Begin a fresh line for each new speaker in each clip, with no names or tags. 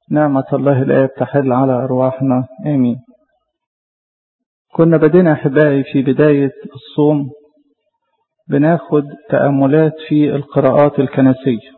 نعمة الله الآب تحل على أرواحنا آمين كنا بدينا أحبائي في بداية الصوم بناخد تأملات في القراءات الكنسية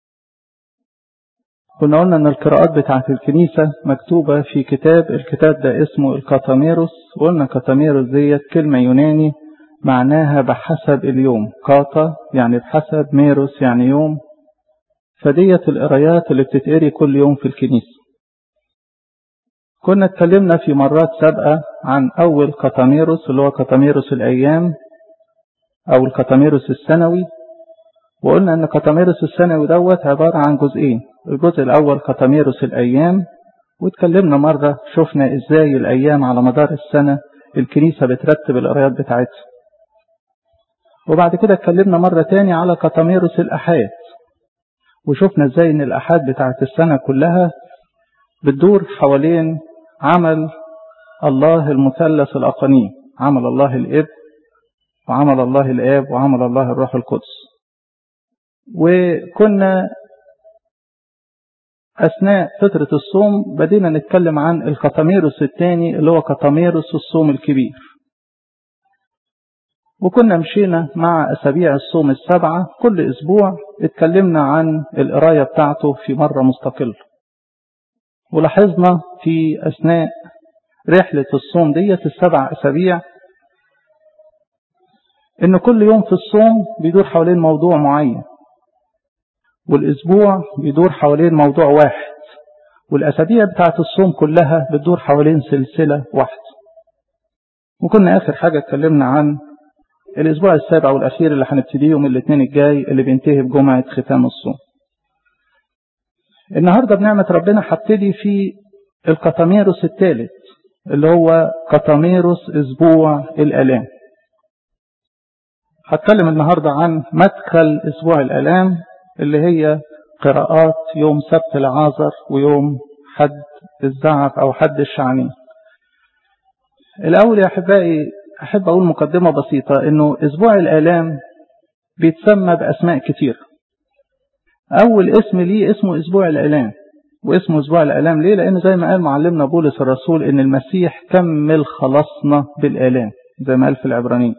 كنا قلنا أن القراءات بتاعة الكنيسة مكتوبة في كتاب الكتاب ده اسمه الكاتاميروس وقلنا كاتاميروس ديت كلمة يوناني معناها بحسب اليوم كاتا يعني بحسب ميروس يعني يوم فديت القرايات اللي بتتقري كل يوم في الكنيسة كنا اتكلمنا في مرات سابقة عن أول كاتاميروس اللي هو كاتاميروس الأيام أو الكاتاميروس السنوي وقلنا أن كاتاميروس السنوي دوت عبارة عن جزئين الجزء الأول كاتاميروس الأيام واتكلمنا مرة شفنا إزاي الأيام على مدار السنة الكنيسة بترتب القرايات بتاعتها وبعد كده اتكلمنا مرة تاني على كاتاميروس الأحاد وشفنا ازاي ان الأحاد بتاعت السنة كلها بتدور حوالين عمل الله المثلث الأقانيم عمل الله الإب وعمل الله الآب وعمل الله الروح القدس وكنا أثناء فترة الصوم بدينا نتكلم عن الكتاميروس الثاني اللي هو كتاميروس الصوم الكبير وكنا مشينا مع أسابيع الصوم السبعة كل أسبوع اتكلمنا عن القراية بتاعته في مرة مستقلة ولاحظنا في أثناء رحلة الصوم ديت السبع أسابيع إن كل يوم في الصوم بيدور حوالين موضوع معين والأسبوع بيدور حوالين موضوع واحد والأسابيع بتاعت الصوم كلها بتدور حوالين سلسلة واحدة وكنا آخر حاجة اتكلمنا عن الأسبوع السابع والأخير اللي هنبتديه يوم الاثنين الجاي اللي بينتهي بجمعة ختام الصوم النهاردة بنعمة ربنا هبتدي في الكتاميروس الثالث اللي هو كتاميروس أسبوع الآلام هتكلم النهاردة عن مدخل أسبوع الآلام اللي هي قراءات يوم سبت العازر ويوم حد الزعف أو حد الشعني الأول يا أحبائي أحب أقول مقدمة بسيطة إنه أسبوع الآلام بيتسمى بأسماء كتير أول اسم ليه اسمه أسبوع الآلام واسمه أسبوع الآلام ليه؟ لأن زي ما قال معلمنا بولس الرسول إن المسيح كمل خلصنا بالآلام زي ما قال في العبرانيين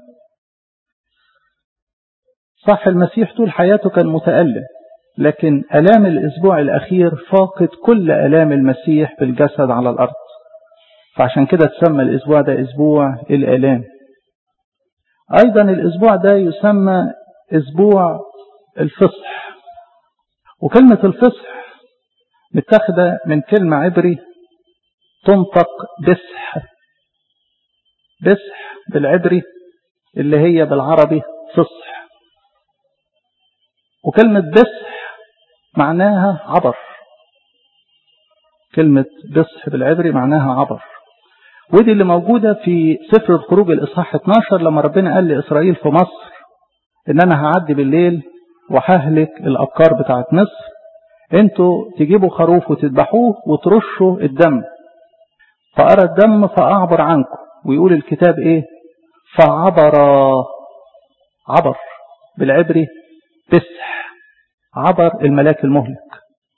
صح المسيح طول حياته كان متألم لكن ألام الأسبوع الأخير فاقد كل ألام المسيح في الجسد على الأرض فعشان كده تسمى الأسبوع ده أسبوع الآلام أيضا الأسبوع ده يسمى أسبوع الفصح وكلمة الفصح متاخدة من كلمة عبري تنطق بسح بسح بالعبري اللي هي بالعربي فصح وكلمة بسح معناها عبر كلمة بصح بالعبري معناها عبر ودي اللي موجودة في سفر الخروج الإصحاح 12 لما ربنا قال لإسرائيل في مصر إن أنا هعدي بالليل وههلك الأبكار بتاعت مصر انتوا تجيبوا خروف وتذبحوه وترشوا الدم فأرى الدم فأعبر عنكم ويقول الكتاب إيه فعبر عبر بالعبري بسح عبر الملاك المهلك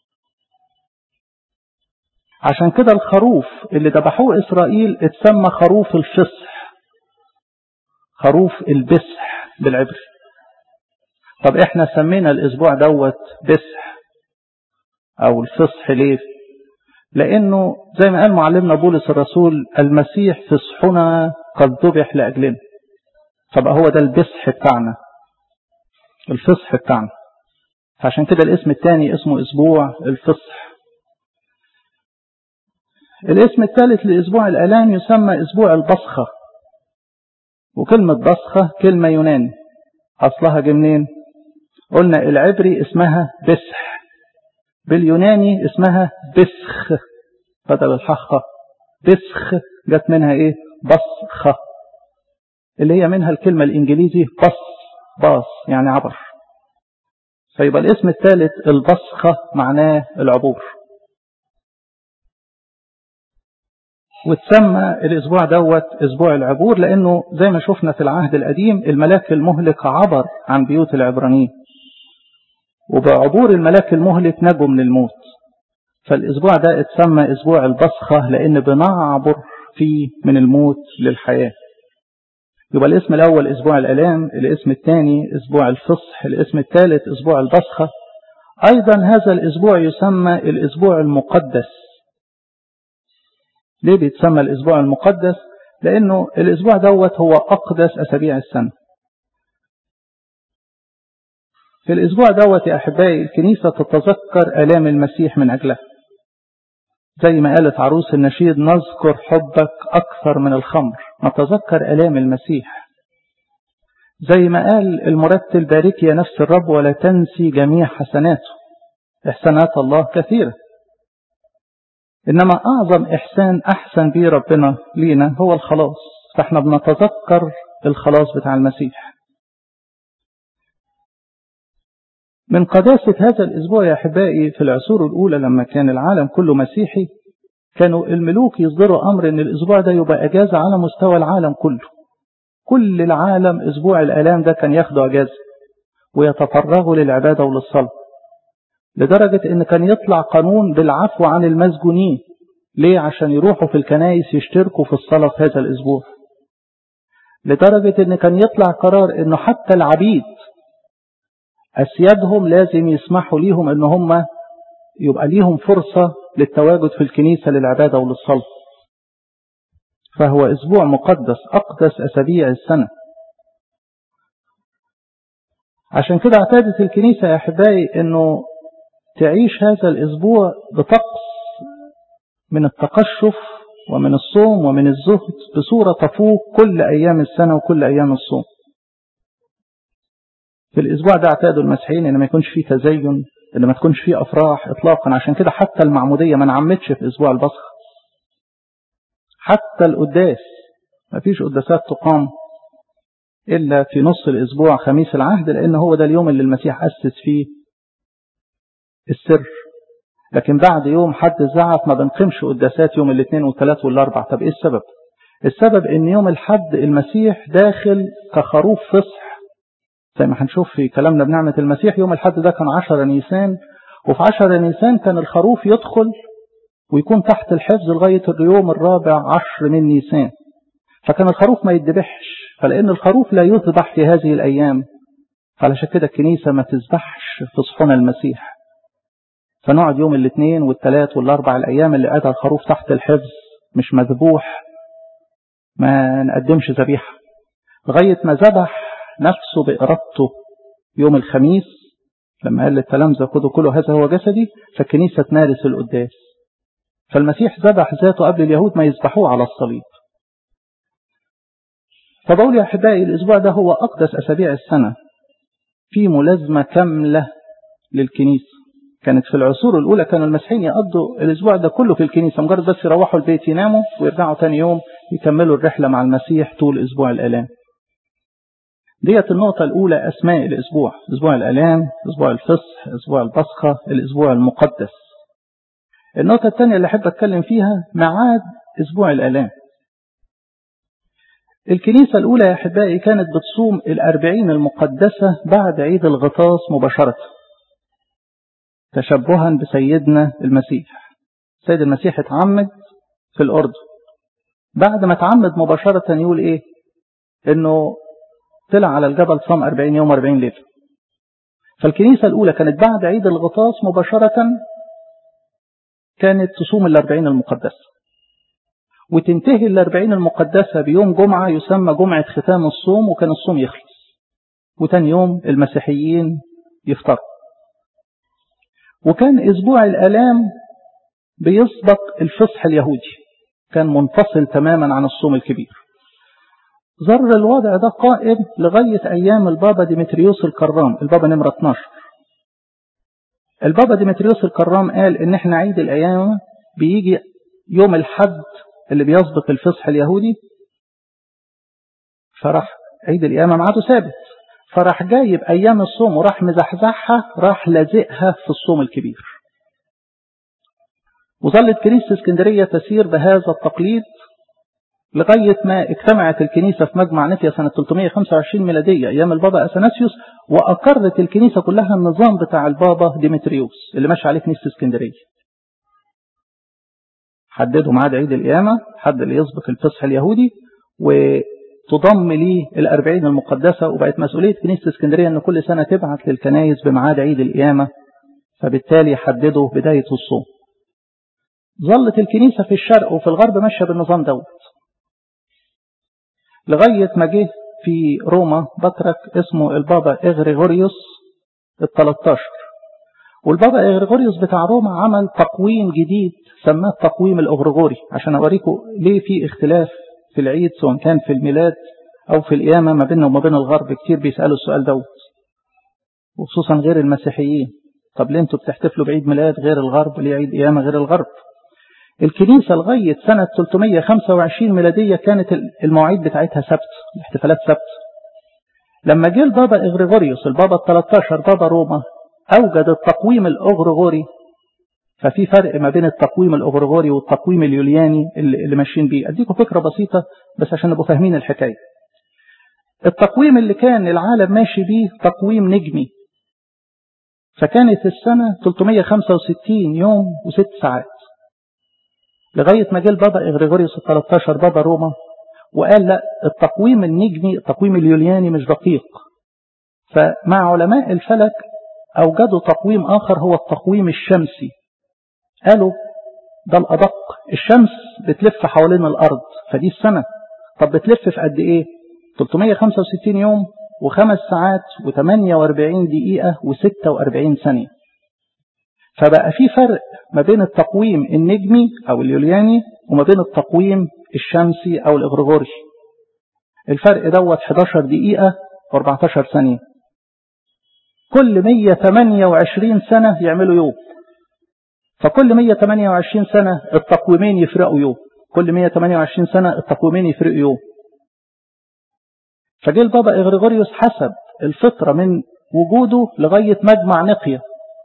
عشان كده الخروف اللي ذبحوه إسرائيل اتسمى خروف الفصح خروف البسح بالعبري طب احنا سمينا الاسبوع دوت بسح او الفصح ليه لانه زي ما قال معلمنا بولس الرسول المسيح فصحنا قد ذبح لاجلنا فبقى هو ده البسح بتاعنا الفصح بتاعنا فعشان كده الاسم الثاني اسمه اسبوع الفصح الاسم الثالث لاسبوع الالام يسمى اسبوع البصخه وكلمه بصخه كلمه يوناني اصلها جه منين قلنا العبري اسمها بسح باليوناني اسمها بسخ بدل الحخة بسخ جت منها ايه بصخة اللي هي منها الكلمة الانجليزي بص باص يعني عبر فيبقى الاسم الثالث البصخة معناه العبور وتسمى الاسبوع دوت اسبوع العبور لانه زي ما شفنا في العهد القديم الملاك المهلك عبر عن بيوت العبرانيين وبعبور الملاك المهلك نجوا من الموت فالأسبوع ده اتسمى أسبوع البصخة لأن بنعبر فيه من الموت للحياة يبقى الاسم الأول أسبوع الألام الاسم الثاني أسبوع الفصح الاسم الثالث أسبوع البصخة أيضا هذا الأسبوع يسمى الأسبوع المقدس ليه بيتسمى الأسبوع المقدس لأنه الأسبوع دوت هو أقدس أسابيع السنة في الأسبوع دوت يا أحبائي الكنيسة تتذكر آلام المسيح من أجلها زي ما قالت عروس النشيد نذكر حبك أكثر من الخمر نتذكر آلام المسيح زي ما قال المرتل بارك يا نفس الرب ولا تنسي جميع حسناته إحسانات الله كثيرة إنما أعظم إحسان أحسن به ربنا لينا هو الخلاص فإحنا بنتذكر الخلاص بتاع المسيح من قداسة هذا الأسبوع يا أحبائي في العصور الأولى لما كان العالم كله مسيحي كانوا الملوك يصدروا أمر أن الأسبوع ده يبقى أجازة على مستوى العالم كله كل العالم أسبوع الآلام ده كان ياخدوا أجازة ويتفرغوا للعبادة وللصلاة لدرجة أن كان يطلع قانون بالعفو عن المسجونين ليه عشان يروحوا في الكنائس يشتركوا في الصلاة في هذا الأسبوع لدرجة أن كان يطلع قرار أنه حتى العبيد أسيادهم لازم يسمحوا ليهم أن هم يبقى ليهم فرصة للتواجد في الكنيسة للعبادة وللصلاة فهو أسبوع مقدس أقدس أسابيع السنة عشان كده اعتادت الكنيسة يا أحبائي أنه تعيش هذا الأسبوع بطقس من التقشف ومن الصوم ومن الزهد بصورة تفوق كل أيام السنة وكل أيام الصوم في الأسبوع ده اعتادوا المسيحيين إن ما يكونش فيه تزين إن ما تكونش فيه أفراح إطلاقا عشان كده حتى المعمودية ما نعمتش في أسبوع البصخ حتى القداس ما فيش قداسات تقام إلا في نص الأسبوع خميس العهد لأن هو ده اليوم اللي المسيح أسس فيه السر لكن بعد يوم حد الزعف ما بنقيمش قداسات يوم الاثنين والثلاث والاربع طب ايه السبب السبب ان يوم الحد المسيح داخل كخروف فصح زي ما هنشوف في كلامنا بنعمة المسيح يوم الحد ده كان عشر نيسان وفي عشر نيسان كان الخروف يدخل ويكون تحت الحفظ لغاية اليوم الرابع عشر من نيسان فكان الخروف ما يتذبحش فلأن الخروف لا يذبح في هذه الأيام فعلشان كده الكنيسة ما تذبحش في صحن المسيح فنقعد يوم الاثنين والثلاث والاربع الايام اللي قعدها الخروف تحت الحفظ مش مذبوح ما نقدمش ذبيحه لغايه ما ذبح نفسه بارادته يوم الخميس لما قال للتلامذه خدوا كله هذا هو جسدي فالكنيسه تمارس القداس فالمسيح ذبح ذاته قبل اليهود ما يذبحوه على الصليب فبقول يا احبائي الاسبوع ده هو اقدس اسابيع السنه في ملازمه كامله للكنيسه كانت في العصور الأولى كانوا المسيحيين يقضوا الأسبوع ده كله في الكنيسة مجرد بس يروحوا البيت يناموا ويرجعوا تاني يوم يكملوا الرحلة مع المسيح طول أسبوع الآلام ديت النقطة الأولى أسماء الأسبوع أسبوع الآلام أسبوع الفصح أسبوع البصخة الأسبوع المقدس النقطة الثانية اللي أحب أتكلم فيها معاد أسبوع الآلام الكنيسة الأولى يا أحبائي كانت بتصوم الأربعين المقدسة بعد عيد الغطاس مباشرة تشبها بسيدنا المسيح سيد المسيح اتعمد في الأردن بعد ما اتعمد مباشرة يقول ايه انه طلع على الجبل صام 40 يوم 40 ليلة فالكنيسة الأولى كانت بعد عيد الغطاس مباشرة كانت تصوم الأربعين المقدسة وتنتهي الأربعين المقدسة بيوم جمعة يسمى جمعة ختام الصوم وكان الصوم يخلص وتاني يوم المسيحيين يفطروا وكان أسبوع الآلام بيسبق الفصح اليهودي كان منفصل تماما عن الصوم الكبير ظل الوضع ده قائم لغاية أيام البابا ديمتريوس الكرام البابا نمرة 12 البابا ديمتريوس الكرام قال إن إحنا عيد الأيام بيجي يوم الحد اللي بيسبق الفصح اليهودي فراح عيد القيامة ميعاده ثابت فراح جايب أيام الصوم وراح مزحزحها راح لازقها في الصوم الكبير وظلت كنيسة اسكندرية تسير بهذا التقليد لغاية ما اجتمعت الكنيسة في مجمع نفيا سنة 325 ميلادية أيام البابا أثناسيوس وأقرت الكنيسة كلها النظام بتاع البابا ديمتريوس اللي ماشي عليه كنيسة اسكندرية حددوا ميعاد عيد القيامة حد اللي يسبق الفصح اليهودي وتضم ليه الأربعين المقدسة وبقت مسؤولية كنيسة اسكندرية أن كل سنة تبعت للكنايس بميعاد عيد القيامة فبالتالي حددوا بداية الصوم ظلت الكنيسة في الشرق وفي الغرب ماشية بالنظام دوت لغاية ما جه في روما بطرك اسمه البابا إغريغوريوس ال 13 والبابا إغريغوريوس بتاع روما عمل تقويم جديد سماه التقويم الأغريغوري عشان أوريكم ليه في اختلاف في العيد سواء كان في الميلاد أو في القيامة ما بيننا وما بين الغرب كتير بيسألوا السؤال دوت وخصوصا غير المسيحيين طب ليه انتوا بتحتفلوا بعيد ميلاد غير الغرب ليه عيد قيامة غير الغرب الكنيسة لغاية سنة 325 ميلادية كانت المواعيد بتاعتها سبت الاحتفالات سبت لما جه البابا إغريغوريوس البابا ال 13 بابا روما أوجد التقويم الأغريغوري ففي فرق ما بين التقويم الأغريغوري والتقويم اليولياني اللي ماشيين بيه أديكم فكرة بسيطة بس عشان نبقوا فاهمين الحكاية التقويم اللي كان العالم ماشي بيه تقويم نجمي فكانت السنة 365 يوم وست ساعات لغاية ما جه البابا إغريغوريوس ال 13 بابا روما وقال لا التقويم النجمي التقويم اليولياني مش دقيق فمع علماء الفلك أوجدوا تقويم آخر هو التقويم الشمسي قالوا ده الأدق الشمس بتلف حوالين الأرض فدي السنة طب بتلف في قد إيه 365 يوم وخمس ساعات و48 دقيقة و46 ثانية فبقى في فرق ما بين التقويم النجمي أو اليولياني وما بين التقويم الشمسي أو الإغريغوري الفرق دوت 11 دقيقة و14 ثانية كل 128 سنة يعملوا يوم فكل 128 سنة التقويمين يفرقوا يوم كل 128 سنة التقويمين يفرقوا يوم فجه البابا إغريغوريوس حسب الفطرة من وجوده لغاية مجمع نقية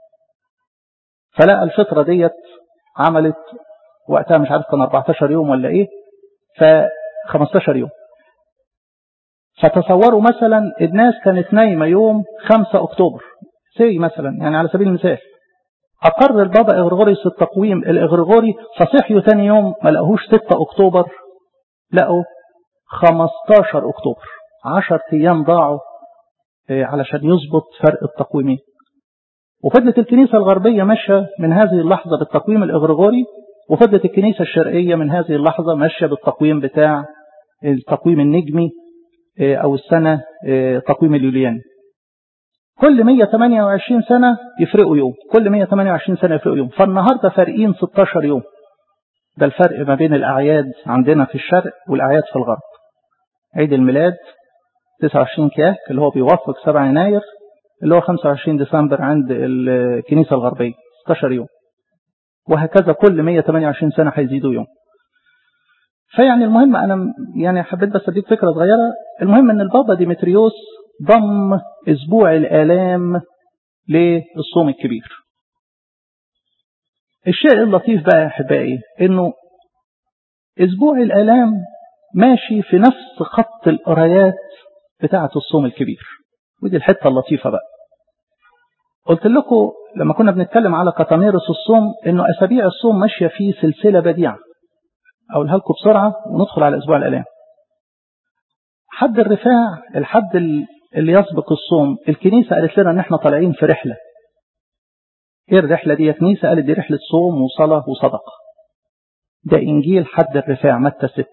فلقى الفطرة ديت عملت وقتها مش عارف كان 14 يوم ولا ايه ف 15 يوم فتصوروا مثلا الناس كانت نايمة يوم 5 أكتوبر سي مثلا يعني على سبيل المثال أقر البابا إغريغوريوس التقويم الإغريغوري فصحيوا تاني يوم ما لقوهوش 6 أكتوبر لقوا 15 أكتوبر 10 أيام ضاعوا علشان يظبط فرق التقويمين وفضلت الكنيسة الغربية ماشية من هذه اللحظة بالتقويم الإغريغوري وفضلت الكنيسة الشرقية من هذه اللحظة ماشية بالتقويم بتاع التقويم النجمي أو السنة تقويم اليولياني كل 128 سنة يفرقوا يوم كل 128 سنة يفرقوا يوم فالنهاردة فارقين 16 يوم ده الفرق ما بين الأعياد عندنا في الشرق والأعياد في الغرب عيد الميلاد 29 كياك اللي هو بيوافق 7 يناير اللي هو 25 ديسمبر عند الكنيسة الغربية 16 يوم وهكذا كل 128 سنة هيزيدوا يوم فيعني المهم أنا يعني حبيت بس أديك فكرة صغيرة المهم أن البابا ديمتريوس ضم أسبوع الآلام للصوم الكبير الشيء اللطيف بقى يا أحبائي أنه أسبوع الآلام ماشي في نفس خط القرايات بتاعة الصوم الكبير ودي الحتة اللطيفة بقى قلت لكم لما كنا بنتكلم على قطاميرس الصوم انه اسابيع الصوم ماشية في سلسلة بديعة اقولها لكم بسرعة وندخل على اسبوع الالام حد الرفاع الحد اللي يسبق الصوم الكنيسة قالت لنا ان احنا طالعين في رحلة ايه الرحلة دي يا كنيسة قالت دي رحلة صوم وصلاة وصدقة ده انجيل حد الرفاع متى ست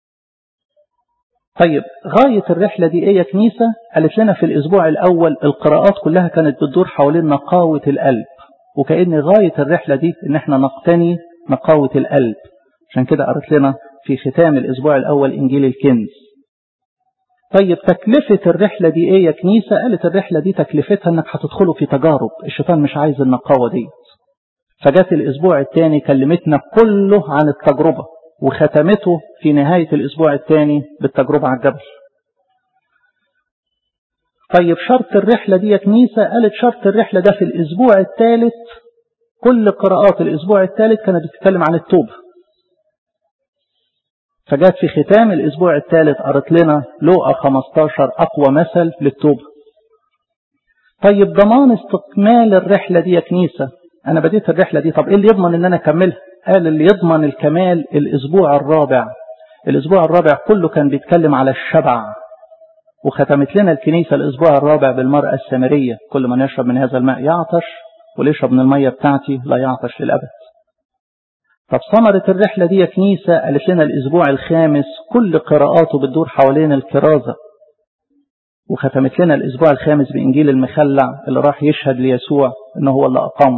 طيب غاية الرحلة دي ايه يا كنيسة قالت لنا في الاسبوع الاول القراءات كلها كانت بتدور حوالين نقاوة القلب وكأن غاية الرحلة دي ان احنا نقتني نقاوة القلب عشان كده قالت لنا في ختام الاسبوع الاول انجيل الكنز طيب تكلفة الرحلة دي ايه يا كنيسة قالت الرحلة دي تكلفتها انك هتدخلوا في تجارب الشيطان مش عايز النقاوة دي فجات الاسبوع الثاني كلمتنا كله عن التجربة وختمته في نهاية الأسبوع الثاني بالتجربة على الجبل طيب شرط الرحلة دي يا كنيسة قالت شرط الرحلة ده في الأسبوع الثالث كل قراءات الأسبوع الثالث كانت بتتكلم عن التوبة فجات في ختام الأسبوع الثالث قرت لنا لوقا 15 أقوى مثل للتوبة طيب ضمان استكمال الرحلة دي يا كنيسة أنا بديت الرحلة دي طب إيه اللي يضمن إن أنا أكملها قال اللي يضمن الكمال الأسبوع الرابع الأسبوع الرابع كله كان بيتكلم على الشبع وختمت لنا الكنيسة الأسبوع الرابع بالمرأة السامرية كل من يشرب من هذا الماء يعطش واللي يشرب من المية بتاعتي لا يعطش للأبد طب ثمرة الرحلة دي يا كنيسة قالت لنا الأسبوع الخامس كل قراءاته بتدور حوالين الكرازة وختمت لنا الأسبوع الخامس بإنجيل المخلع اللي راح يشهد ليسوع إنه هو اللي أقامه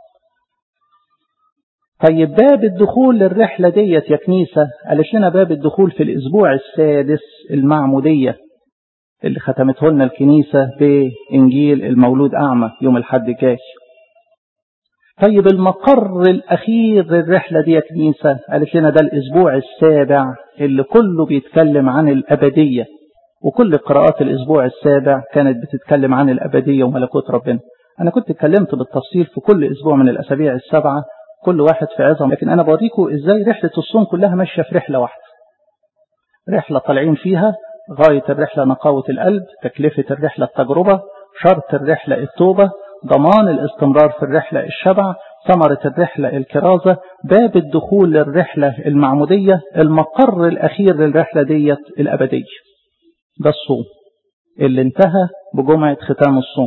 طيب باب الدخول للرحلة ديت يا كنيسة قالت لنا باب الدخول في الأسبوع السادس المعمودية اللي ختمته لنا الكنيسة بإنجيل المولود أعمى يوم الحد الجاي طيب المقر الأخير للرحلة دي يا كنيسة قالت لنا ده الأسبوع السابع اللي كله بيتكلم عن الأبدية وكل قراءات الأسبوع السابع كانت بتتكلم عن الأبدية وملكوت ربنا أنا كنت اتكلمت بالتفصيل في كل أسبوع من الأسابيع السبعة كل واحد في عظم لكن أنا بوريكم إزاي رحلة الصوم كلها ماشية في رحلة واحدة رحلة طالعين فيها غاية الرحلة نقاوة القلب تكلفة الرحلة التجربة شرط الرحلة التوبة ضمان الاستمرار في الرحلة الشبع ثمرة الرحلة الكرازة باب الدخول للرحلة المعمودية المقر الأخير للرحلة ديت الأبدية ده الصوم اللي انتهى بجمعة ختام الصوم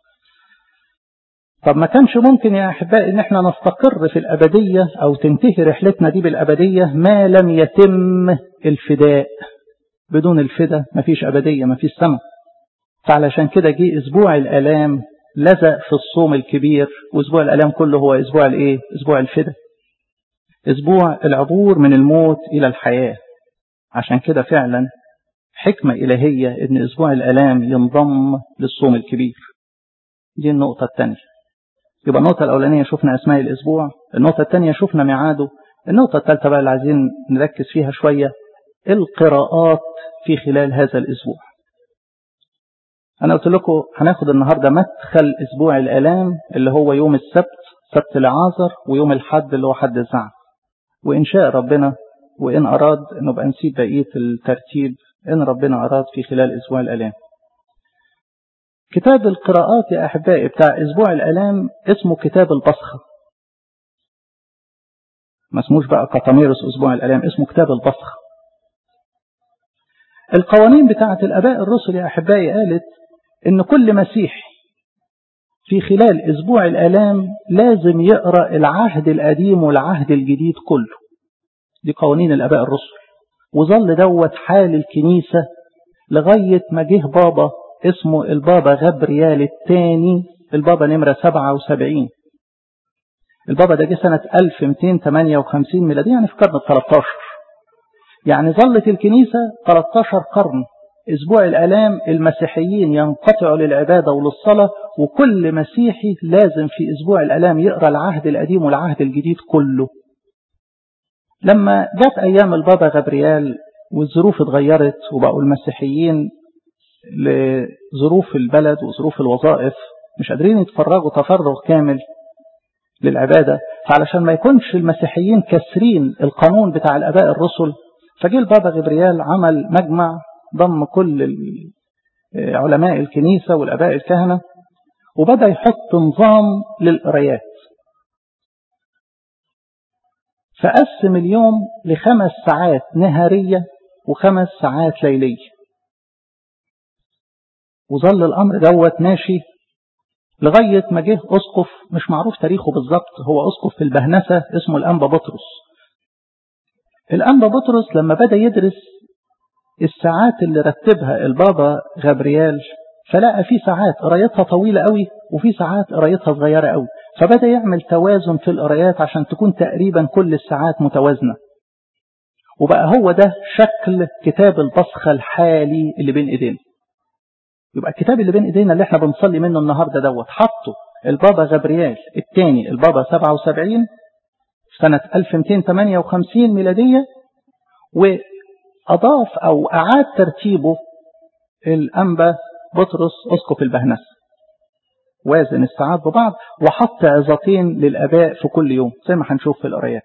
طب ما كانش ممكن يا أحبائي إن احنا نستقر في الأبدية أو تنتهي رحلتنا دي بالأبدية ما لم يتم الفداء بدون الفداء مفيش أبدية مفيش سماء فعلشان كده جه أسبوع الآلام لزق في الصوم الكبير وأسبوع الآلام كله هو أسبوع الإيه؟ أسبوع الفداء أسبوع العبور من الموت إلى الحياة عشان كده فعلا حكمة إلهية إن أسبوع الآلام ينضم للصوم الكبير دي النقطة الثانية يبقى النقطة الأولانية شفنا أسماء الأسبوع النقطة الثانية شفنا ميعاده النقطة الثالثة بقى اللي عايزين نركز فيها شوية القراءات في خلال هذا الأسبوع أنا قلت لكم هناخد النهاردة مدخل أسبوع الآلام اللي هو يوم السبت سبت العازر ويوم الحد اللي هو حد الزعم وإن شاء ربنا وإن أراد نبقى نسيب بقية الترتيب إن ربنا أراد في خلال أسبوع الآلام كتاب القراءات يا أحبائي بتاع أسبوع الآلام اسمه كتاب البصخة ما اسموش بقى قطميرس أسبوع الآلام اسمه كتاب البصخة القوانين بتاعة الأباء الرسل يا أحبائي قالت إن كل مسيح في خلال أسبوع الآلام لازم يقرأ العهد القديم والعهد الجديد كله دي قوانين الأباء الرسل وظل دوت حال الكنيسة لغاية ما جه بابا اسمه البابا غبريال الثاني البابا نمرة 77 البابا ده جه سنة 1258 ميلادي يعني في القرن ال 13 يعني ظلت الكنيسة 13 قرن أسبوع الآلام المسيحيين ينقطعوا للعبادة وللصلاة وكل مسيحي لازم في أسبوع الآلام يقرأ العهد القديم والعهد الجديد كله لما جت أيام البابا غبريال والظروف اتغيرت وبقوا المسيحيين لظروف البلد وظروف الوظائف مش قادرين يتفرغوا تفرغ كامل للعبادة فعلشان ما يكونش المسيحيين كسرين القانون بتاع الأباء الرسل فجه البابا غبريال عمل مجمع ضم كل علماء الكنيسة والأباء الكهنة وبدأ يحط نظام للقرايات فقسم اليوم لخمس ساعات نهارية وخمس ساعات ليلية وظل الأمر دوت ماشي لغاية ما جه أسقف مش معروف تاريخه بالظبط هو أسقف في البهنسة اسمه الأنبا بطرس الأنبا بطرس لما بدأ يدرس الساعات اللي رتبها البابا غابريال فلقى في ساعات قرايتها طويلة قوي وفي ساعات قرايتها صغيرة قوي فبدأ يعمل توازن في القرايات عشان تكون تقريبا كل الساعات متوازنة وبقى هو ده شكل كتاب البصخة الحالي اللي بين ايدينا يبقى الكتاب اللي بين ايدينا اللي احنا بنصلي منه النهارده دوت حطه البابا غبريال الثاني البابا 77 سنة 1258 ميلادية وأضاف أو أعاد ترتيبه الأنبا بطرس أسقف البهنس وازن الساعات ببعض وحط عظتين للآباء في كل يوم زي ما هنشوف في القرايات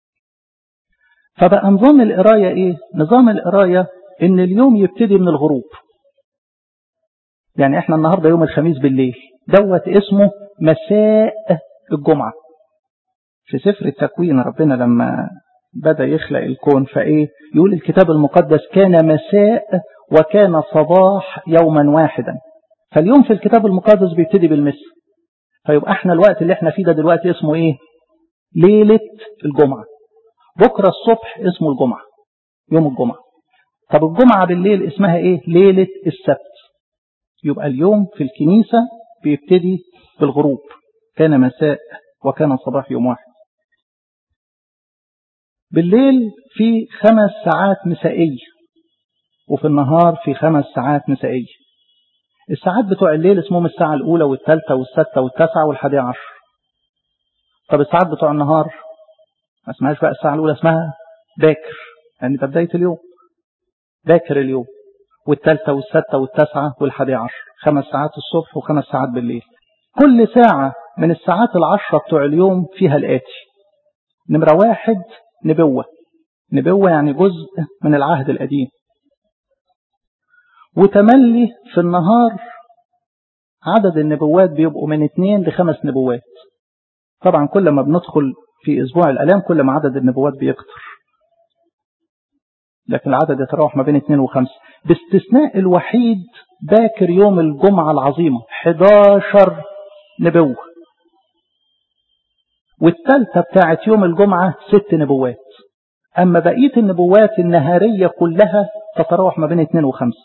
فبقى نظام القراية إيه؟ نظام القراية إن اليوم يبتدي من الغروب يعني احنا النهاردة يوم الخميس بالليل دوت اسمه مساء الجمعة في سفر التكوين ربنا لما بدأ يخلق الكون فإيه يقول الكتاب المقدس كان مساء وكان صباح يوما واحدا فاليوم في الكتاب المقدس بيبتدي بالمساء فيبقى احنا الوقت اللي احنا فيه ده دلوقتي اسمه ايه ليلة الجمعة بكرة الصبح اسمه الجمعة يوم الجمعة طب الجمعة بالليل اسمها ايه ليلة السبت يبقى اليوم في الكنيسة بيبتدي بالغروب كان مساء وكان صباح يوم واحد بالليل في خمس ساعات مسائية وفي النهار في خمس ساعات مسائية الساعات بتوع الليل اسمهم الساعة الأولى والثالثة والسادسة والتاسعة والحادية عشر طب الساعات بتوع النهار ما اسمهاش بقى الساعة الأولى اسمها باكر يعني ده بداية اليوم باكر اليوم والثالثة والسادسة والتاسعة والحادية عشر خمس ساعات الصبح وخمس ساعات بالليل كل ساعة من الساعات العشرة بتوع اليوم فيها الآتي نمرة واحد نبوة نبوة يعني جزء من العهد القديم وتملي في النهار عدد النبوات بيبقوا من اثنين لخمس نبوات طبعا كل ما بندخل في أسبوع الألام كل ما عدد النبوات بيكتر لكن العدد يتراوح ما بين اثنين وخمسة باستثناء الوحيد باكر يوم الجمعة العظيمة 11 نبوة والثالثة بتاعت يوم الجمعة ست نبوات أما بقية النبوات النهارية كلها تتراوح ما بين اثنين وخمسة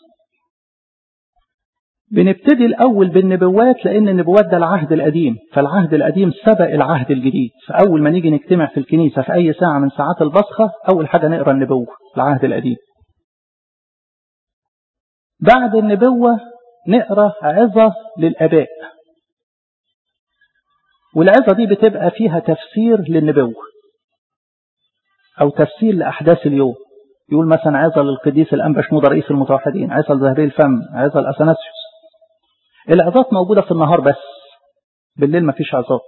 بنبتدي الأول بالنبوات لأن النبوات ده العهد القديم فالعهد القديم سبق العهد الجديد فأول ما نيجي نجتمع في الكنيسة في أي ساعة من ساعات البصخة أول حاجة نقرأ النبوة العهد القديم بعد النبوة نقرأ عظة للأباء والعظة دي بتبقى فيها تفسير للنبوة أو تفسير لأحداث اليوم يقول مثلا عظة للقديس الأنبا شنودة رئيس المتوحدين عظة لزهري الفم عظة الأثناسيوس العظات موجودة في النهار بس بالليل مفيش عظات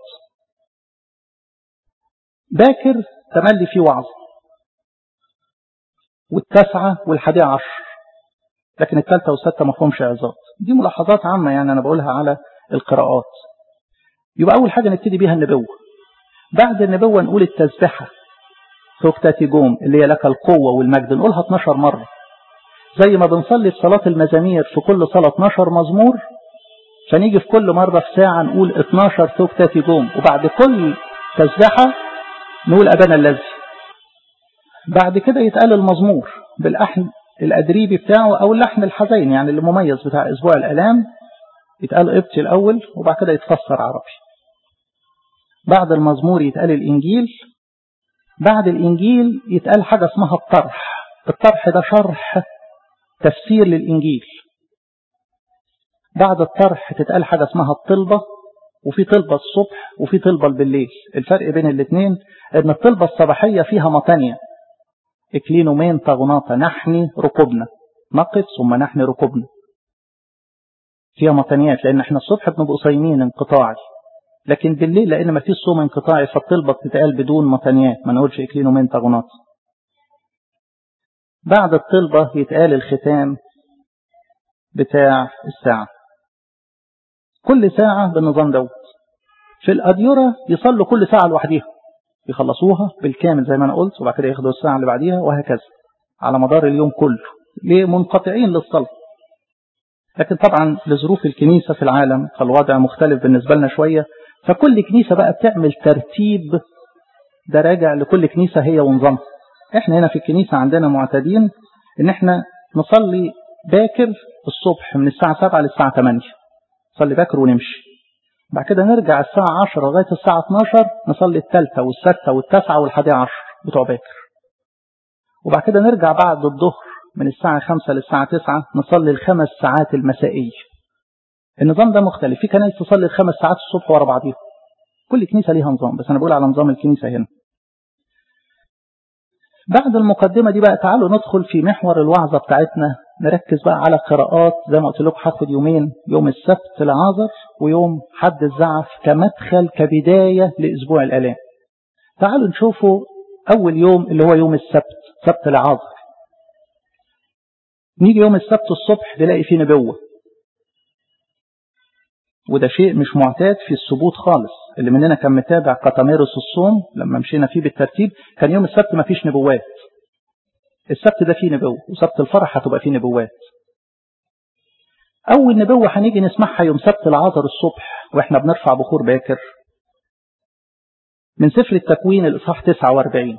باكر تملي فيه وعظ والتاسعة والحادية عشر لكن الثالثة والستة ما فيهمش عظات دي ملاحظات عامة يعني أنا بقولها على القراءات يبقى أول حاجة نبتدي بيها النبوة بعد النبوة نقول التسبحة توكتاتي جوم اللي هي لك القوة والمجد نقولها 12 مرة زي ما بنصلي في صلاة المزامير في كل صلاة 12 مزمور فنيجي في كل مرة في ساعة نقول 12 توكتاتي جوم وبعد كل تسبحة نقول أبانا الذي بعد كده يتقال المزمور بالأحن الأدريبي بتاعه أو اللحن الحزين يعني اللي مميز بتاع أسبوع الألام يتقال قبطي الأول وبعد كده يتفسر عربي بعد المزمور يتقال الإنجيل بعد الإنجيل يتقال حاجة اسمها الطرح الطرح ده شرح تفسير للإنجيل بعد الطرح تتقال حاجة اسمها الطلبة وفي طلبة الصبح وفي طلبة بالليل الفرق بين الاثنين ان الطلبة الصباحية فيها مطانية اكلينومين طغناطة نحني ركبنا نقف ثم نحني ركبنا فيها مطانيات لان احنا الصبح بنبقى صايمين انقطاعي لكن بالليل لان ما فيش صوم انقطاعي فالطلبة بتتقال بدون مطانيات ما نقولش اكلينومين طغناطة بعد الطلبة يتقال الختام بتاع الساعة كل ساعة بالنظام دوت في الأديرة يصلوا كل ساعة لوحديها يخلصوها بالكامل زي ما أنا قلت وبعد كده ياخدوا الساعة اللي بعديها وهكذا على مدار اليوم كله ليه منقطعين للصلاة لكن طبعا لظروف الكنيسة في العالم فالوضع مختلف بالنسبة لنا شوية فكل كنيسة بقى بتعمل ترتيب ده راجع لكل كنيسة هي ونظامها احنا هنا في الكنيسة عندنا معتادين ان احنا نصلي باكر الصبح من الساعة 7 للساعة 8 نصلي باكر ونمشي بعد كده نرجع الساعة 10 لغاية الساعة 12 نصلي الثالثة والسادسة والتاسعة والحادية عشر بتوع باكر وبعد كده نرجع بعد الظهر من الساعة 5 للساعة 9 نصلي الخمس ساعات المسائية النظام ده مختلف في كنائس تصلي الخمس ساعات الصبح ورا بعضيها كل كنيسة ليها نظام بس أنا بقول على نظام الكنيسة هنا بعد المقدمة دي بقى تعالوا ندخل في محور الوعظة بتاعتنا نركز بقى على قراءات زي ما قلت لكم هاخد يومين يوم السبت العازر ويوم حد الزعف كمدخل كبداية لأسبوع الآلام تعالوا نشوفوا أول يوم اللي هو يوم السبت سبت العازر نيجي يوم السبت الصبح نلاقي فيه نبوة وده شيء مش معتاد في الثبوت خالص اللي مننا كان متابع قطميرس الصوم لما مشينا فيه بالترتيب كان يوم السبت ما فيش نبوات السبت ده فيه نبوة وسبت الفرح هتبقى فيه نبوات أول نبوة هنيجي نسمعها يوم سبت العذر الصبح وإحنا بنرفع بخور باكر من سفر التكوين الإصحاح 49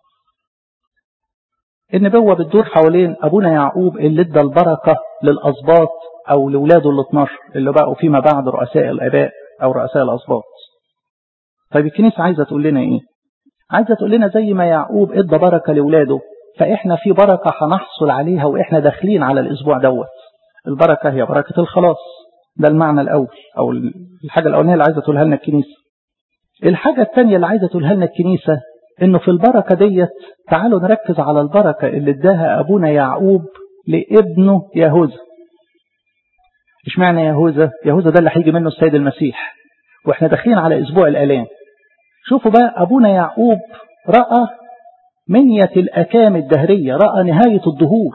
النبوة بتدور حوالين أبونا يعقوب اللي ادى البركة للأسباط أو لولاده ال 12 اللي بقوا فيما بعد رؤساء الآباء أو رؤساء الأسباط طيب الكنيسة عايزة تقول لنا إيه عايزة تقول لنا زي ما يعقوب ادى بركة لولاده فإحنا في بركة هنحصل عليها وإحنا داخلين على الأسبوع دوت البركة هي بركة الخلاص ده المعنى الأول أو الحاجة الأولانية اللي عايزة تقولها لنا الكنيسة الحاجة الثانية اللي عايزة تقولها لنا الكنيسة إنه في البركة ديت تعالوا نركز على البركة اللي اداها أبونا يعقوب لابنه يهوذا اشمعنى يهوذا يهوذا ده اللي هيجي منه السيد المسيح واحنا داخلين على اسبوع الالام شوفوا بقى ابونا يعقوب راى منية الاكام الدهرية راى نهاية الدهور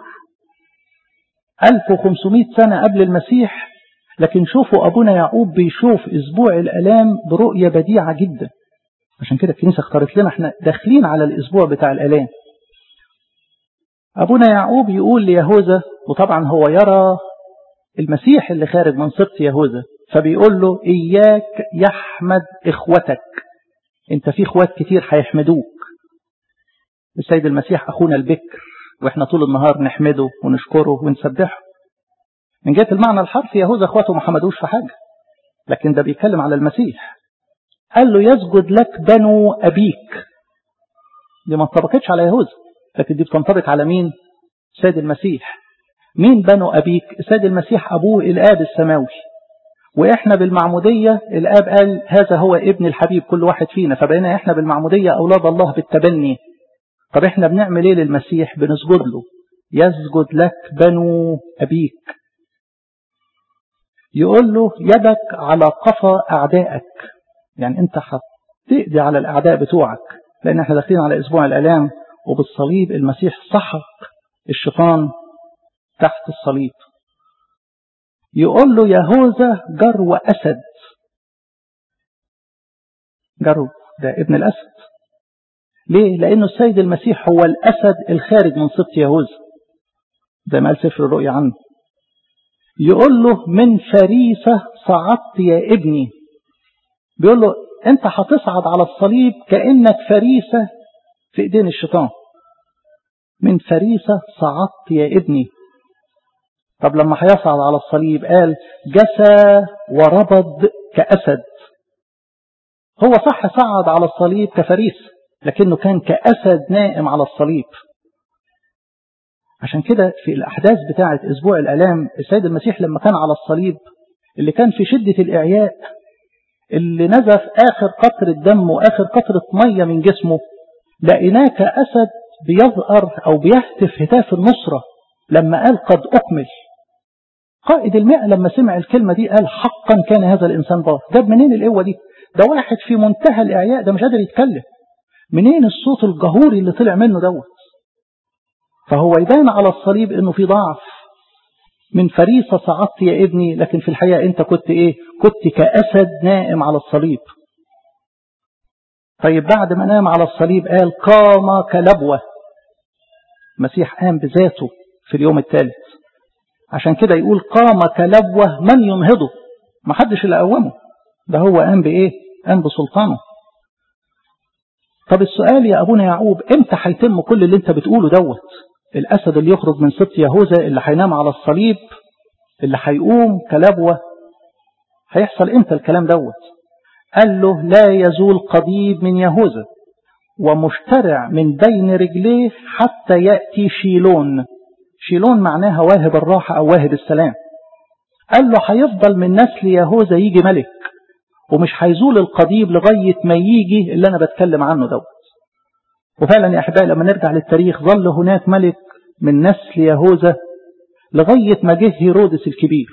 1500 سنة قبل المسيح لكن شوفوا ابونا يعقوب بيشوف اسبوع الالام برؤية بديعة جدا عشان كده الكنيسة اختارت لنا احنا داخلين على الاسبوع بتاع الالام ابونا يعقوب يقول ليهوذا وطبعا هو يرى المسيح اللي خارج من سبط يهوذا فبيقول له إياك يحمد إخوتك أنت في إخوات كتير هيحمدوك السيد المسيح أخونا البكر وإحنا طول النهار نحمده ونشكره ونسبحه من جهة المعنى الحرفي يهوذا إخواته ما حمدوش في حاجة لكن ده بيتكلم على المسيح قال له يسجد لك بنو أبيك دي ما انطبقتش على يهوذا لكن دي بتنطبق على مين سيد المسيح مين بنو أبيك السيد المسيح أبوه الآب السماوي وإحنا بالمعمودية الآب قال هذا هو ابن الحبيب كل واحد فينا فبقينا إحنا بالمعمودية أولاد الله بالتبني طب إحنا بنعمل إيه للمسيح بنسجد له يسجد لك بنو أبيك يقول له يدك على قفا أعدائك يعني أنت هتقضي على الأعداء بتوعك لأن إحنا داخلين على أسبوع الآلام وبالصليب المسيح سحق الشيطان تحت الصليب يقول له يهوذا جرو أسد جرو ده ابن الأسد ليه؟ لأنه السيد المسيح هو الأسد الخارج من سبط يهوذا زي ما قال سفر الرؤيا عنه يقول له من فريسة صعدت يا ابني بيقول له انت هتصعد على الصليب كأنك فريسة في ايدين الشيطان من فريسة صعدت يا ابني طب لما هيصعد على الصليب قال جسى وربض كأسد هو صح صعد على الصليب كفريس لكنه كان كأسد نائم على الصليب عشان كده في الأحداث بتاعة أسبوع الألام السيد المسيح لما كان على الصليب اللي كان في شدة الإعياء اللي نزف آخر قطرة دم وآخر قطرة مية من جسمه لقيناه كأسد بيظهر أو بيهتف هتاف النصرة لما قال قد أكمل قائد المئة لما سمع الكلمة دي قال حقا كان هذا الإنسان بار جاب منين القوة دي ده واحد في منتهى الإعياء ده مش قادر يتكلم منين الصوت الجهوري اللي طلع منه دوت فهو يبان على الصليب انه في ضعف من فريسة صعدت يا ابني لكن في الحقيقة انت كنت ايه كنت كأسد نائم على الصليب طيب بعد ما نام على الصليب قال قام كلبوة المسيح قام بذاته في اليوم الثالث عشان كده يقول قام كلبوة من ينهضه ما حدش اللي قومه ده هو قام بإيه قام بسلطانه طب السؤال يا أبونا يعقوب امتى هيتم كل اللي انت بتقوله دوت الأسد اللي يخرج من سبط يهوذا اللي هينام على الصليب اللي هيقوم كلبوة هيحصل امتى الكلام دوت قال له لا يزول قضيب من يهوذا ومشترع من بين رجليه حتى يأتي شيلون شيلون معناها واهب الراحة أو واهب السلام قال له هيفضل من نسل يهوذا يجي ملك ومش هيزول القضيب لغاية ما يجي اللي أنا بتكلم عنه دوت وفعلا يا أحبائي لما نرجع للتاريخ ظل هناك ملك من نسل يهوذا لغاية ما جه هيرودس الكبير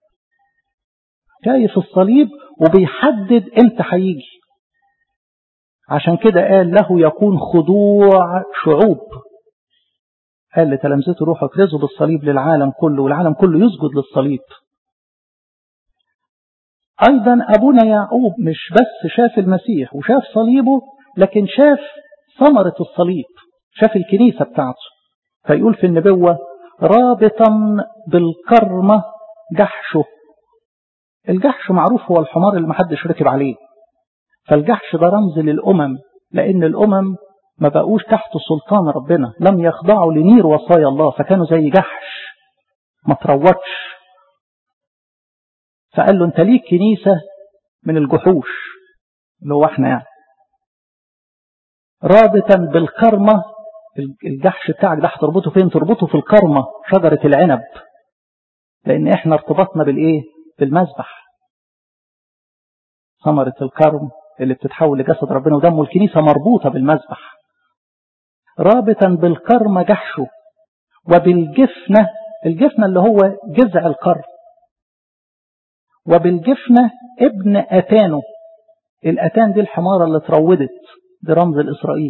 جاي في الصليب وبيحدد امتى هيجي عشان كده قال له يكون خضوع شعوب قال لتلامذته روحوا اكرزوا بالصليب للعالم كله والعالم كله يسجد للصليب أيضا أبونا يعقوب مش بس شاف المسيح وشاف صليبه لكن شاف ثمرة الصليب شاف الكنيسة بتاعته فيقول في النبوة رابطا بالكرمة جحشه الجحش معروف هو الحمار اللي محدش ركب عليه فالجحش ده رمز للأمم لأن الأمم ما بقوش تحت سلطان ربنا لم يخضعوا لنير وصايا الله فكانوا زي جحش ما تروتش فقال له انت ليك كنيسة من الجحوش اللي هو احنا يعني رابطا بالكرمة الجحش بتاعك ده هتربطه فين تربطه في الكرمة شجرة العنب لان احنا ارتبطنا بالايه بالمذبح ثمرة الكرم اللي بتتحول لجسد ربنا ودمه الكنيسة مربوطة بالمذبح رابطا بالكرم جحشه وبالجفنة الجفنة اللي هو جذع الكرم وبالجفنة ابن أتانه الأتان دي الحمارة اللي اتروضت دي رمز الإسرائيل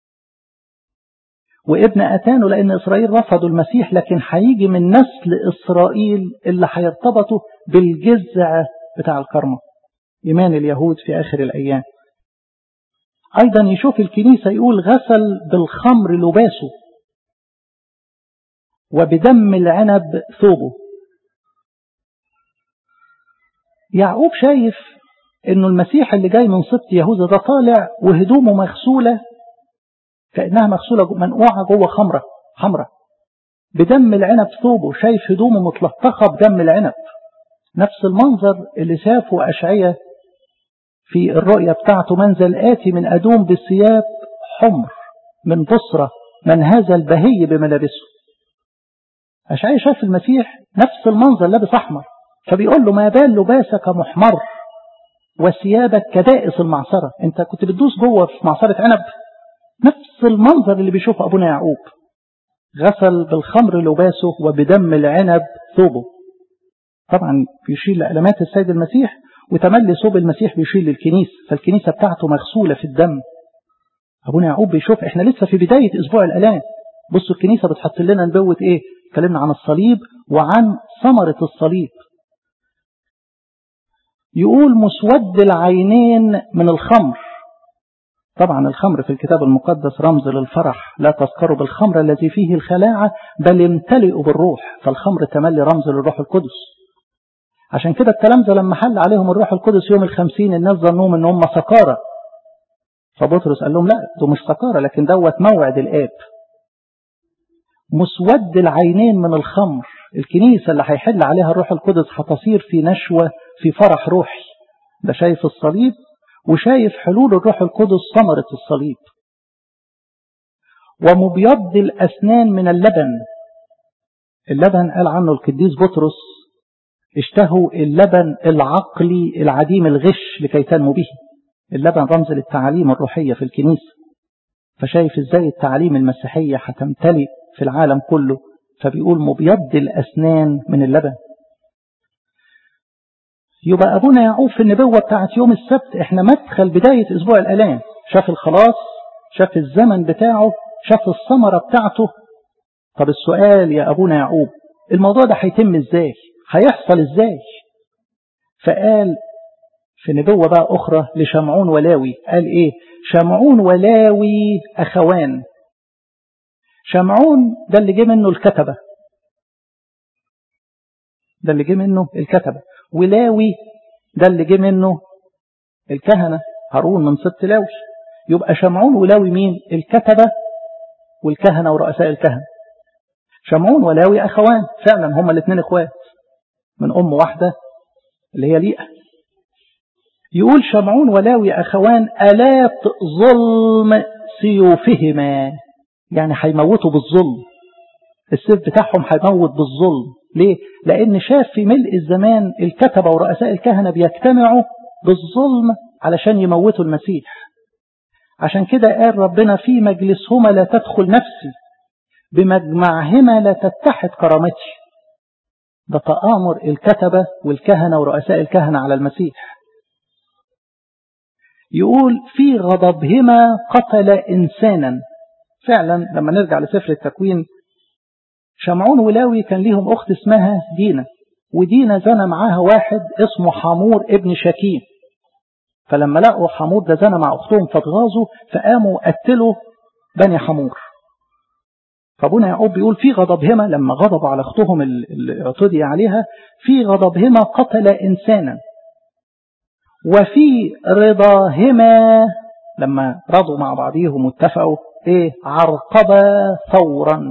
وابن أتانه لأن إسرائيل رفضوا المسيح لكن هيجي من نسل إسرائيل اللي هيرتبطوا بالجذع بتاع الكرمة إيمان اليهود في آخر الأيام أيضا يشوف الكنيسة يقول غسل بالخمر لباسه وبدم العنب ثوبه يعقوب شايف انه المسيح اللي جاي من سبط يهوذا ده طالع وهدومه مغسولة كأنها مغسولة منقوعة جوه خمرة خمرة بدم العنب ثوبه شايف هدومه متلطخة بدم العنب نفس المنظر اللي شافه أشعية في الرؤية بتاعته منزل آتي من أدوم بثياب حمر من بصرة من هذا البهي بملابسه أشعية شاف المسيح نفس المنظر لابس أحمر فبيقول له ما بال لباسك محمر وثيابك كدائس المعصرة انت كنت بتدوس جوه في معصرة عنب نفس المنظر اللي بيشوفه أبونا يعقوب غسل بالخمر لباسه وبدم العنب ثوبه طبعا بيشير لألمات السيد المسيح وتملي ثوب المسيح بيشير للكنيسة فالكنيسة بتاعته مغسولة في الدم أبونا يعقوب بيشوف احنا لسه في بداية أسبوع الألام بصوا الكنيسة بتحط لنا نبوة ايه اتكلمنا عن الصليب وعن ثمرة الصليب يقول مسود العينين من الخمر طبعا الخمر في الكتاب المقدس رمز للفرح لا تذكروا بالخمر الذي فيه الخلاعة بل امتلئوا بالروح فالخمر تملي رمز للروح القدس عشان كده التلامذة لما حل عليهم الروح القدس يوم الخمسين الناس ظنوهم ان هم سكارى فبطرس قال لهم لا ده مش سكارى لكن دوت موعد الآب مسود العينين من الخمر الكنيسة اللي هيحل عليها الروح القدس هتصير في نشوة في فرح روحي ده شايف الصليب وشايف حلول الروح القدس ثمرة الصليب ومبيض الأسنان من اللبن اللبن قال عنه القديس بطرس اشتهوا اللبن العقلي العديم الغش لكي تنمو به اللبن رمز للتعاليم الروحية في الكنيسة فشايف ازاي التعاليم المسيحية هتمتلئ في العالم كله فبيقول مبيض الأسنان من اللبن يبقى أبونا يعقوب في النبوة بتاعت يوم السبت احنا مدخل بداية أسبوع الألام شاف الخلاص شاف الزمن بتاعه شاف الثمرة بتاعته طب السؤال يا أبونا يعقوب الموضوع ده هيتم ازاي هيحصل ازاي فقال في نبوة بقى أخرى لشمعون ولاوي قال إيه شمعون ولاوي أخوان شمعون ده اللي جه منه الكتبة ده اللي جه منه الكتبة ولاوي ده اللي جه منه الكهنة هارون من سبط لاوي يبقى شمعون ولاوي مين الكتبة والكهنة ورؤساء الكهنة شمعون ولاوي أخوان فعلا هما الاثنين اخوات من أم واحدة اللي هي ليئة يقول شمعون ولاوي أخوان ألات ظلم سيوفهما يعني هيموتوا بالظلم السيف بتاعهم هيموت بالظلم ليه؟ لأن شاف في ملء الزمان الكتبة ورؤساء الكهنة بيجتمعوا بالظلم علشان يموتوا المسيح عشان كده قال ربنا في مجلسهما لا تدخل نفسي بمجمعهما لا تتحد كرامتي ده تآمر الكتبة والكهنة ورؤساء الكهنة على المسيح يقول في غضبهما قتل إنسانا فعلا لما نرجع لسفر التكوين شمعون ولاوي كان ليهم أخت اسمها دينا
ودينا زنى معاها واحد اسمه حمور ابن شكيم فلما لقوا حمور ده زنى مع أختهم فاتغاظوا فقاموا قتلوا بني حمور فابونا يعقوب بيقول في غضبهما لما غضبوا على اختهم اللي اعتدي عليها في غضبهما قتل إنسانا وفي رضاهما لما رضوا مع بعضهم واتفقوا ايه عرقبا ثورا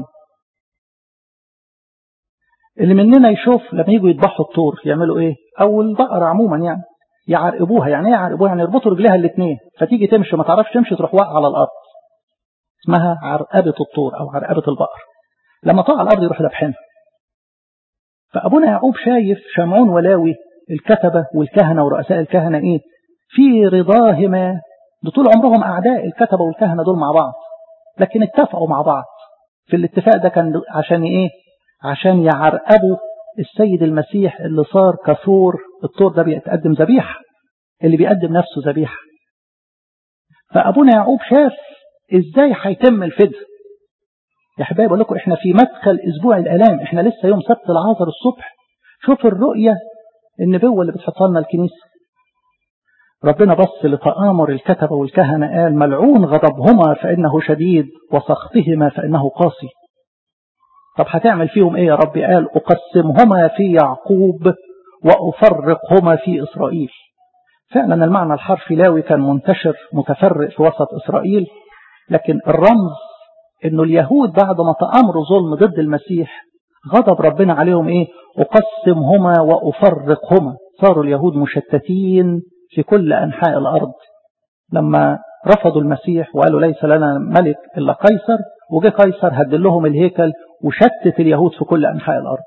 اللي مننا يشوف لما يجوا يذبحوا الطور يعملوا ايه او البقرة عموما يعني يعرقبوها يعني ايه يعرقبوها يعني يربطوا رجليها الاثنين فتيجي تمشي ما تعرفش تمشي تروح واقعه على الارض اسمها عرقبة الطور او عرقبة البقر لما تقع على الارض يروح ذبحينها فابونا يعقوب شايف شمعون ولاوي الكتبة والكهنة ورؤساء الكهنة ايه في رضاهما ده طول عمرهم اعداء الكتبة والكهنة دول مع بعض لكن اتفقوا مع بعض في الاتفاق ده كان عشان ايه عشان يعرقبوا السيد المسيح اللي صار كثور الطور ده بيتقدم ذبيحة اللي بيقدم نفسه ذبيحة فأبونا يعقوب شاف ازاي هيتم الفدء يا حبايبي بقول لكم احنا في مدخل اسبوع الالام احنا لسه يوم سبت العصر الصبح شوف الرؤية النبوة اللي بتحطها لنا الكنيسة ربنا بص لتآمر الكتبة والكهنة قال ملعون غضبهما فإنه شديد وسخطهما فإنه قاسي طب هتعمل فيهم ايه يا رب قال أقسمهما في يعقوب وأفرقهما في إسرائيل فعلا المعنى الحرفي لاوي كان منتشر متفرق في وسط إسرائيل لكن الرمز انه اليهود بعد ما تأمروا ظلم ضد المسيح غضب ربنا عليهم ايه أقسمهما وأفرقهما صاروا اليهود مشتتين في كل أنحاء الأرض لما رفضوا المسيح وقالوا ليس لنا ملك إلا قيصر وجه قيصر هدل لهم الهيكل وشتت اليهود في كل أنحاء الأرض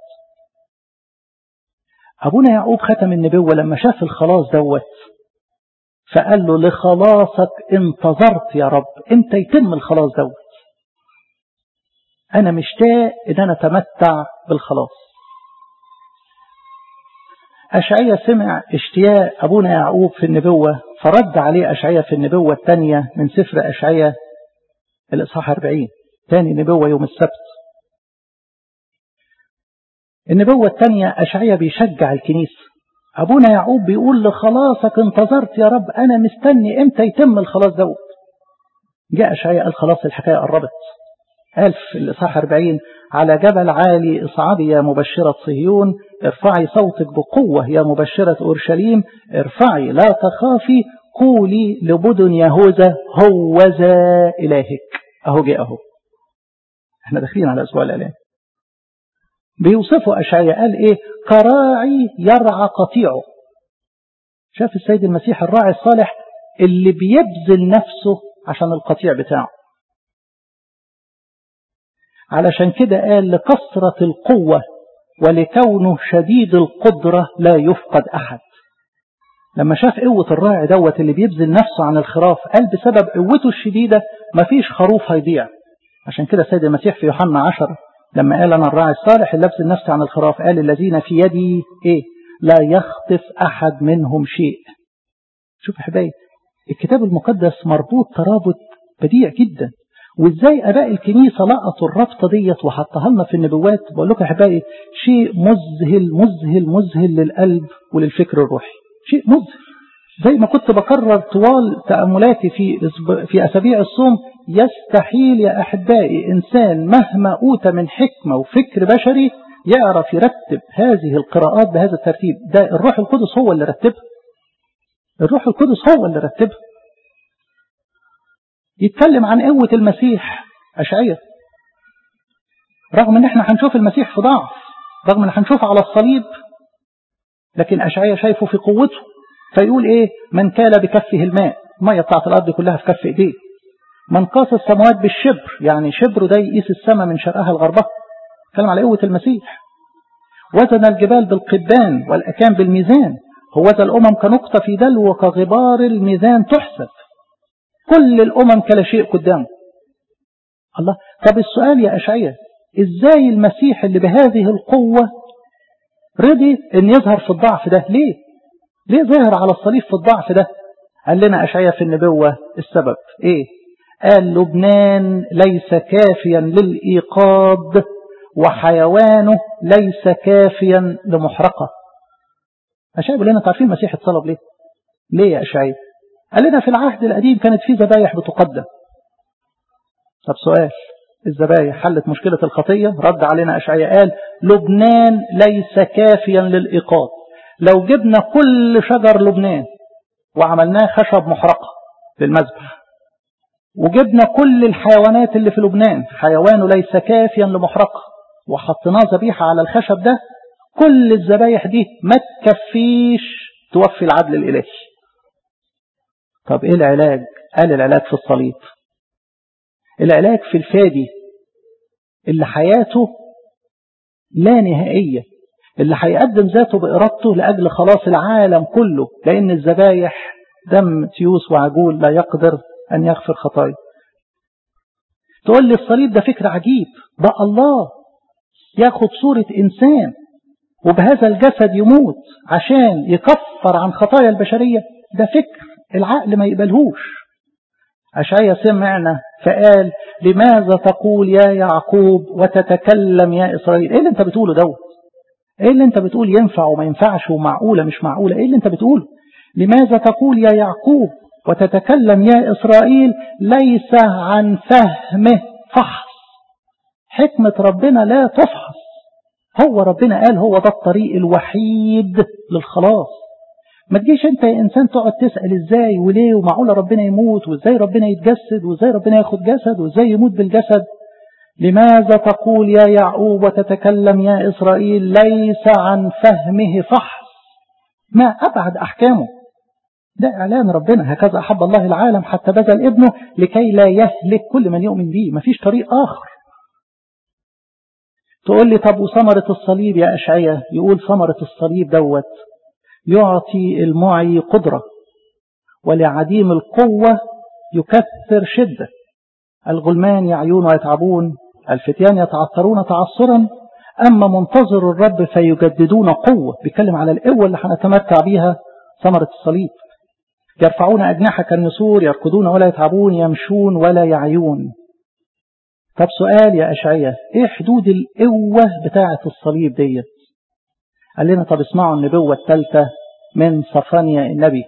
أبونا يعقوب ختم النبوة لما شاف الخلاص دوت فقال له لخلاصك انتظرت يا رب انت يتم الخلاص دوت أنا مشتاق إن أنا أتمتع بالخلاص أشعية سمع اشتياق أبونا يعقوب في النبوة فرد عليه أشعية في النبوة الثانية من سفر أشعية الإصحاح 40 ثاني نبوة يوم السبت النبوة الثانية أشعية بيشجع الكنيسة أبونا يعقوب بيقول لخلاصك انتظرت يا رب أنا مستني إمتى يتم الخلاص دوت جاء أشعية قال خلاص الحكاية قربت قال في الإصحاح 40 على جبل عالي اصعدي يا مبشرة صهيون ارفعي صوتك بقوة يا مبشرة أورشليم ارفعي لا تخافي قولي لبدن يهوذا هوذا إلهك أهو جاء أهو احنا داخلين على أسبوع الإعلان بيوصفوا أشعياء قال إيه كراعي يرعى قطيعه شاف السيد المسيح الراعي الصالح اللي بيبذل نفسه عشان القطيع بتاعه علشان كده قال لكثرة القوة ولكونه شديد القدرة لا يفقد أحد لما شاف قوة الراعي دوت اللي بيبذل نفسه عن الخراف قال بسبب قوته الشديدة مفيش خروف هيضيع عشان كده السيد المسيح في يوحنا عشر لما قال أنا الراعي الصالح اللي بذل نفسي عن الخراف قال الذين في يدي إيه لا يخطف أحد منهم شيء شوف يا حبايبي الكتاب المقدس مربوط ترابط بديع جدا وازاي اباء الكنيسة لقطوا الرابطة ديت وحطها لنا في النبوات بقول لكم يا حبايبي شيء مذهل مذهل مذهل للقلب وللفكر الروحي شيء مذهل زي ما كنت بكرر طوال تأملاتي في في أسابيع الصوم يستحيل يا أحبائي إنسان مهما أوتى من حكمة وفكر بشري يعرف يرتب هذه القراءات بهذا الترتيب ده الروح القدس هو اللي رتبها الروح القدس هو اللي رتبها يتكلم عن قوة المسيح أشعية رغم ان احنا هنشوف المسيح في ضعف رغم ان هنشوفه على الصليب لكن أشعية شايفه في قوته فيقول ايه من كال بكفه الماء المية بتاعت الأرض كلها في كف ايديه من قاس السماوات بالشبر يعني شبر ده يقيس السماء من شرقها لغربها كلام على قوة المسيح وزن الجبال بالقبان والأكام بالميزان هو ذا الأمم كنقطة في دلو وكغبار الميزان تحسب كل الأمم كلا شيء قدامه الله طب السؤال يا أشعية إزاي المسيح اللي بهذه القوة رضي أن يظهر في الضعف ده ليه ليه ظهر على الصليب في الضعف ده قال لنا أشعية في النبوة السبب إيه قال لبنان ليس كافيا للإيقاظ وحيوانه ليس كافيا لمحرقة أشعي بيقول لنا تعرفين المسيح اتصلب ليه ليه يا أشعي قال لنا في العهد القديم كانت في ذبايح بتقدم طب سؤال الذبايح حلت مشكلة الخطية رد علينا أشعياء قال لبنان ليس كافيا للإيقاظ لو جبنا كل شجر لبنان وعملناه خشب محرقة للمذبح وجبنا كل الحيوانات اللي في لبنان حيوانه ليس كافيا لمحرقة وحطيناه ذبيحة على الخشب ده كل الذبايح دي ما تكفيش توفي العدل الإلهي طب ايه العلاج قال العلاج في الصليب العلاج في الفادي اللي حياته لا نهائية اللي هيقدم ذاته بإرادته لأجل خلاص العالم كله لأن الذبايح دم تيوس وعجول لا يقدر أن يغفر خطايا تقول لي الصليب ده فكر عجيب ده الله ياخد صورة إنسان وبهذا الجسد يموت عشان يكفر عن خطايا البشرية ده فكر العقل ما يقبلهوش أشعيا سمعنا فقال لماذا تقول يا يعقوب وتتكلم يا إسرائيل إيه اللي أنت بتقوله دوت إيه اللي أنت بتقول ينفع وما ينفعش ومعقولة مش معقولة إيه اللي أنت بتقوله لماذا تقول يا يعقوب وتتكلم يا إسرائيل ليس عن فهمه فحص حكمة ربنا لا تفحص هو ربنا قال هو ده الطريق الوحيد للخلاص ما تجيش انت يا انسان تقعد تسأل ازاي وليه ومعقولة ربنا يموت وازاي ربنا يتجسد وازاي ربنا ياخد جسد وازاي يموت بالجسد لماذا تقول يا يعقوب وتتكلم يا إسرائيل ليس عن فهمه فحص ما أبعد أحكامه ده إعلان ربنا هكذا أحب الله العالم حتى بذل ابنه لكي لا يهلك كل من يؤمن به مفيش طريق آخر تقول لي طب وثمرة الصليب يا أشعية يقول ثمرة الصليب دوت يعطي المعي قدرة ولعديم القوة يكثر شدة الغلمان يعيون ويتعبون الفتيان يتعثرون تعثرا أما منتظر الرب فيجددون قوة بيتكلم على القوة اللي هنتمتع بيها ثمرة الصليب يرفعون أجنحة كالنسور يركضون ولا يتعبون يمشون ولا يعيون طب سؤال يا أشعية إيه حدود القوة بتاعة الصليب ديت قال لنا طب اسمعوا النبوة الثالثة من صفانيا النبي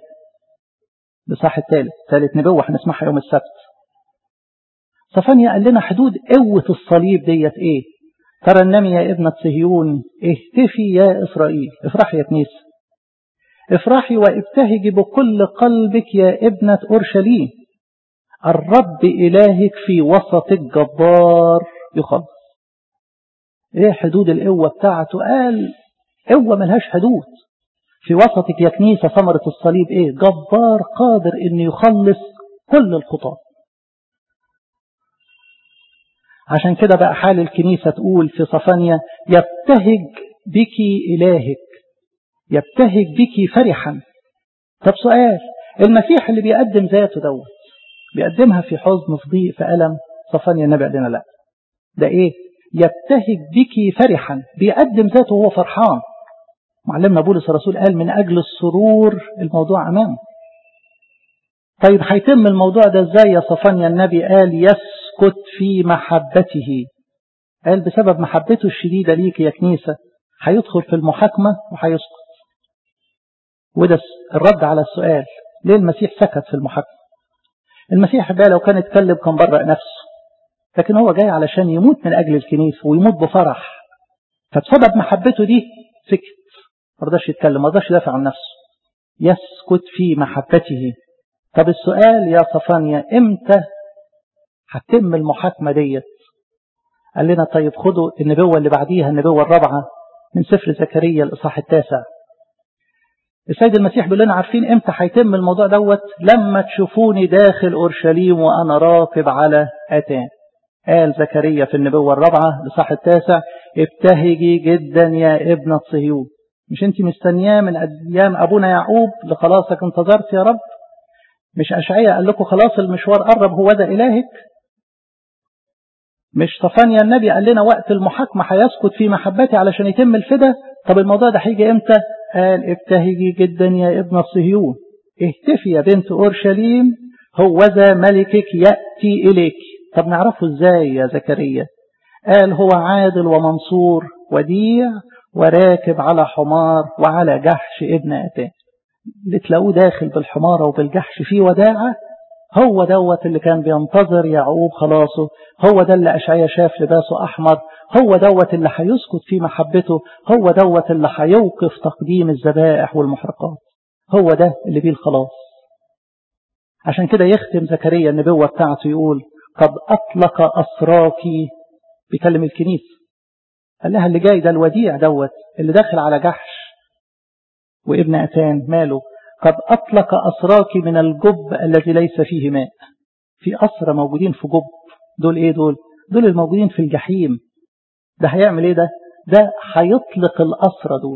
بصح الثالث ثالث نبوة هنسمعها يوم السبت صفانيا قال لنا حدود قوة الصليب ديت ايه ترى النمي يا ابنة صهيون اهتفي يا إسرائيل افرحي يا كنيسة افرحي وابتهجي بكل قلبك يا ابنة أورشليم الرب إلهك في وسط الجبار يخلص ايه حدود القوة بتاعته قال قوة ملهاش حدود في وسطك يا كنيسة ثمرة الصليب ايه جبار قادر ان يخلص كل الخطاة عشان كده بقى حال الكنيسة تقول في صفانيا يبتهج بك إلهك يبتهج بك فرحا طب سؤال المسيح اللي بيقدم ذاته دوت بيقدمها في حزن في ضيق في ألم صفانيا النبي قال لنا لا ده ايه يبتهج بك فرحا بيقدم ذاته وهو فرحان معلمنا بولس الرسول قال من أجل السرور الموضوع أمامه طيب هيتم الموضوع ده ازاي يا صفانيا النبي قال يسكت في محبته قال بسبب محبته الشديدة ليك يا كنيسة هيدخل في المحاكمة وهيسكت وده الرد على السؤال ليه المسيح سكت في المحاكمة المسيح بقى لو كان اتكلم كان برأ نفسه لكن هو جاي علشان يموت من أجل الكنيسة ويموت بفرح فبسبب محبته دي سكت ما رضاش يتكلم ما رضاش يدافع عن نفسه يسكت في محبته طب السؤال يا صفانيا امتى هتتم المحاكمة ديت قال لنا طيب خدوا النبوة اللي بعديها النبوة الرابعة من سفر زكريا الإصحاح التاسع السيد المسيح بيقول لنا عارفين امتى هيتم الموضوع دوت لما تشوفوني داخل أورشليم وأنا راكب على أتان قال زكريا في النبوة الرابعة الإصحاح التاسع ابتهجي جدا يا ابنة صهيون مش انت مستنياه من أيام أبونا يعقوب لخلاصك انتظرت يا رب مش أشعية قال لكم خلاص المشوار قرب هو ده إلهك مش صفانيا النبي قال لنا وقت المحاكمة هيسكت في محبتي علشان يتم الفدا طب الموضوع ده هيجي امتى قال ابتهجي جدا يا ابن صهيون اهتفي يا بنت أورشليم هوذا ملكك يأتي إليك طب نعرفه ازاي يا زكريا قال هو عادل ومنصور وديع وراكب على حمار وعلى جحش ابن أتان اللي تلاقوه داخل بالحمارة وبالجحش فيه وداعة هو دوت اللي كان بينتظر يعقوب خلاصه هو ده اللي أشعيا شاف لباسه أحمر هو دوت اللي هيسكت في محبته هو دوت اللي هيوقف تقديم الذبائح والمحرقات هو ده اللي بيه الخلاص عشان كده يختم زكريا النبوة بتاعته يقول قد أطلق أسراكي بيكلم الكنيسة قال لها اللي جاي ده الوديع دوت اللي داخل على جحش وابن أتان ماله قد أطلق أسراك من الجب الذي ليس فيه ماء في أسرى موجودين في جب دول إيه دول دول الموجودين في الجحيم ده هيعمل إيه ده ده هيطلق الأسرى دول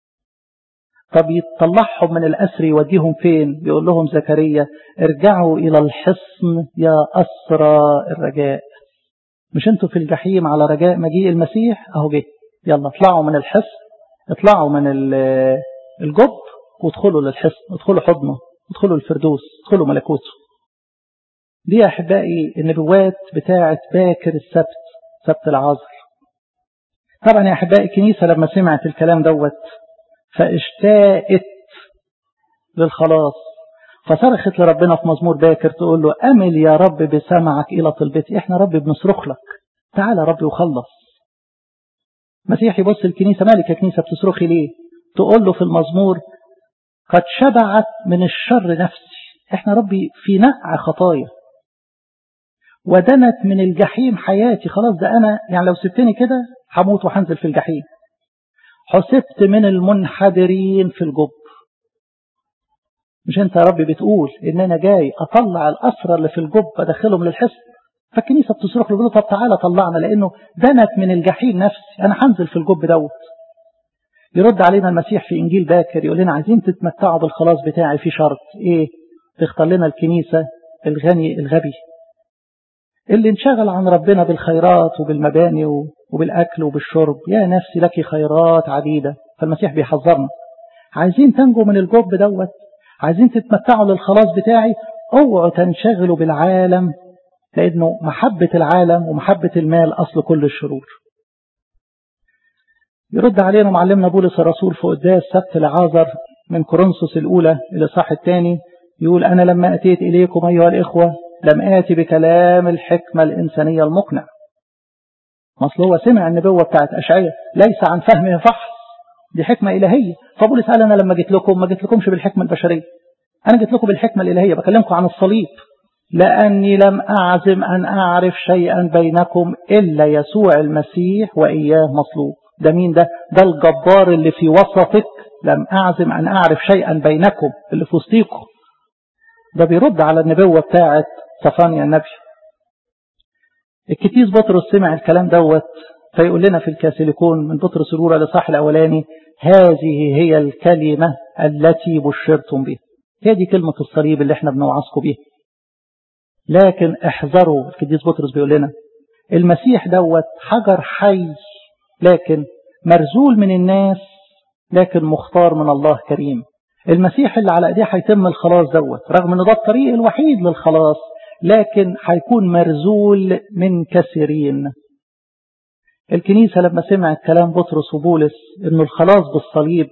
طب يطلعهم من الأسر يوديهم فين بيقول لهم زكريا ارجعوا إلى الحصن يا أسرى الرجاء مش انتوا في الجحيم على رجاء مجيء المسيح اهو جه يلا اطلعوا من الحصن اطلعوا من الجب وادخلوا للحصن ادخلوا حضنه ادخلوا الفردوس ادخلوا ملكوته دي يا احبائي النبوات بتاعه باكر السبت سبت العصر طبعا يا احبائي الكنيسه لما سمعت الكلام دوت فاشتاقت للخلاص فصرخت لربنا في مزمور باكر تقول له أمل يا رب بسمعك إلى طلبتي إحنا رب بنصرخ لك تعالى رب وخلص مسيح يبص الكنيسة مالك يا كنيسة بتصرخي ليه تقول له في المزمور قد شبعت من الشر نفسي إحنا ربي في نقع خطايا ودنت من الجحيم حياتي خلاص ده أنا يعني لو سبتني كده هموت وهنزل في الجحيم حسبت من المنحدرين في الجب مش انت يا رب بتقول ان انا جاي اطلع الاسرى اللي في الجب ادخلهم للحصن فالكنيسه بتصرخ له طب تعالى طلعنا لانه دنت من الجحيم نفسي انا هنزل في الجب دوت يرد علينا المسيح في انجيل باكر يقول لنا عايزين تتمتعوا بالخلاص بتاعي في شرط ايه تختار لنا الكنيسه الغني الغبي اللي انشغل عن ربنا بالخيرات وبالمباني وبالاكل وبالشرب يا نفسي لك خيرات عديده فالمسيح بيحذرنا عايزين تنجوا من الجب دوت عايزين تتمتعوا للخلاص بتاعي اوعوا تنشغلوا بالعالم لانه محبة العالم ومحبة المال اصل كل الشرور يرد علينا معلمنا بولس الرسول في قداس سبت العازر من كورنثوس الاولى الاصحاح الثاني يقول انا لما اتيت اليكم ايها الاخوه لم اتي بكلام الحكمه الانسانيه المقنع اصل هو سمع النبوه بتاعت اشعياء ليس عن فهمه فحص دي حكمة إلهية فبولس قال أنا لما جيت لكم ما جيت لكمش بالحكمة البشرية أنا جيت لكم بالحكمة الإلهية بكلمكم عن الصليب لأني لم أعزم أن أعرف شيئا بينكم إلا يسوع المسيح وإياه مصلوب ده مين ده ده الجبار اللي في وسطك لم أعزم أن أعرف شيئا بينكم اللي في وسطيكم ده بيرد على النبوة بتاعت صفانيا النبي الكتيس بطرس سمع الكلام دوت فيقول لنا في الكاسيليكون من بطرس الأولى لصح الأولاني هذه هي الكلمة التي بشرتم بها هي دي كلمة الصليب اللي احنا بنوعظكم بيها لكن احذروا القديس بطرس بيقول لنا المسيح دوت حجر حي لكن مرزول من الناس لكن مختار من الله كريم المسيح اللي على ايديه هيتم الخلاص دوت رغم ان ده الطريق الوحيد للخلاص لكن هيكون مرزول من كثيرين الكنيسة لما سمعت كلام بطرس وبولس انه الخلاص بالصليب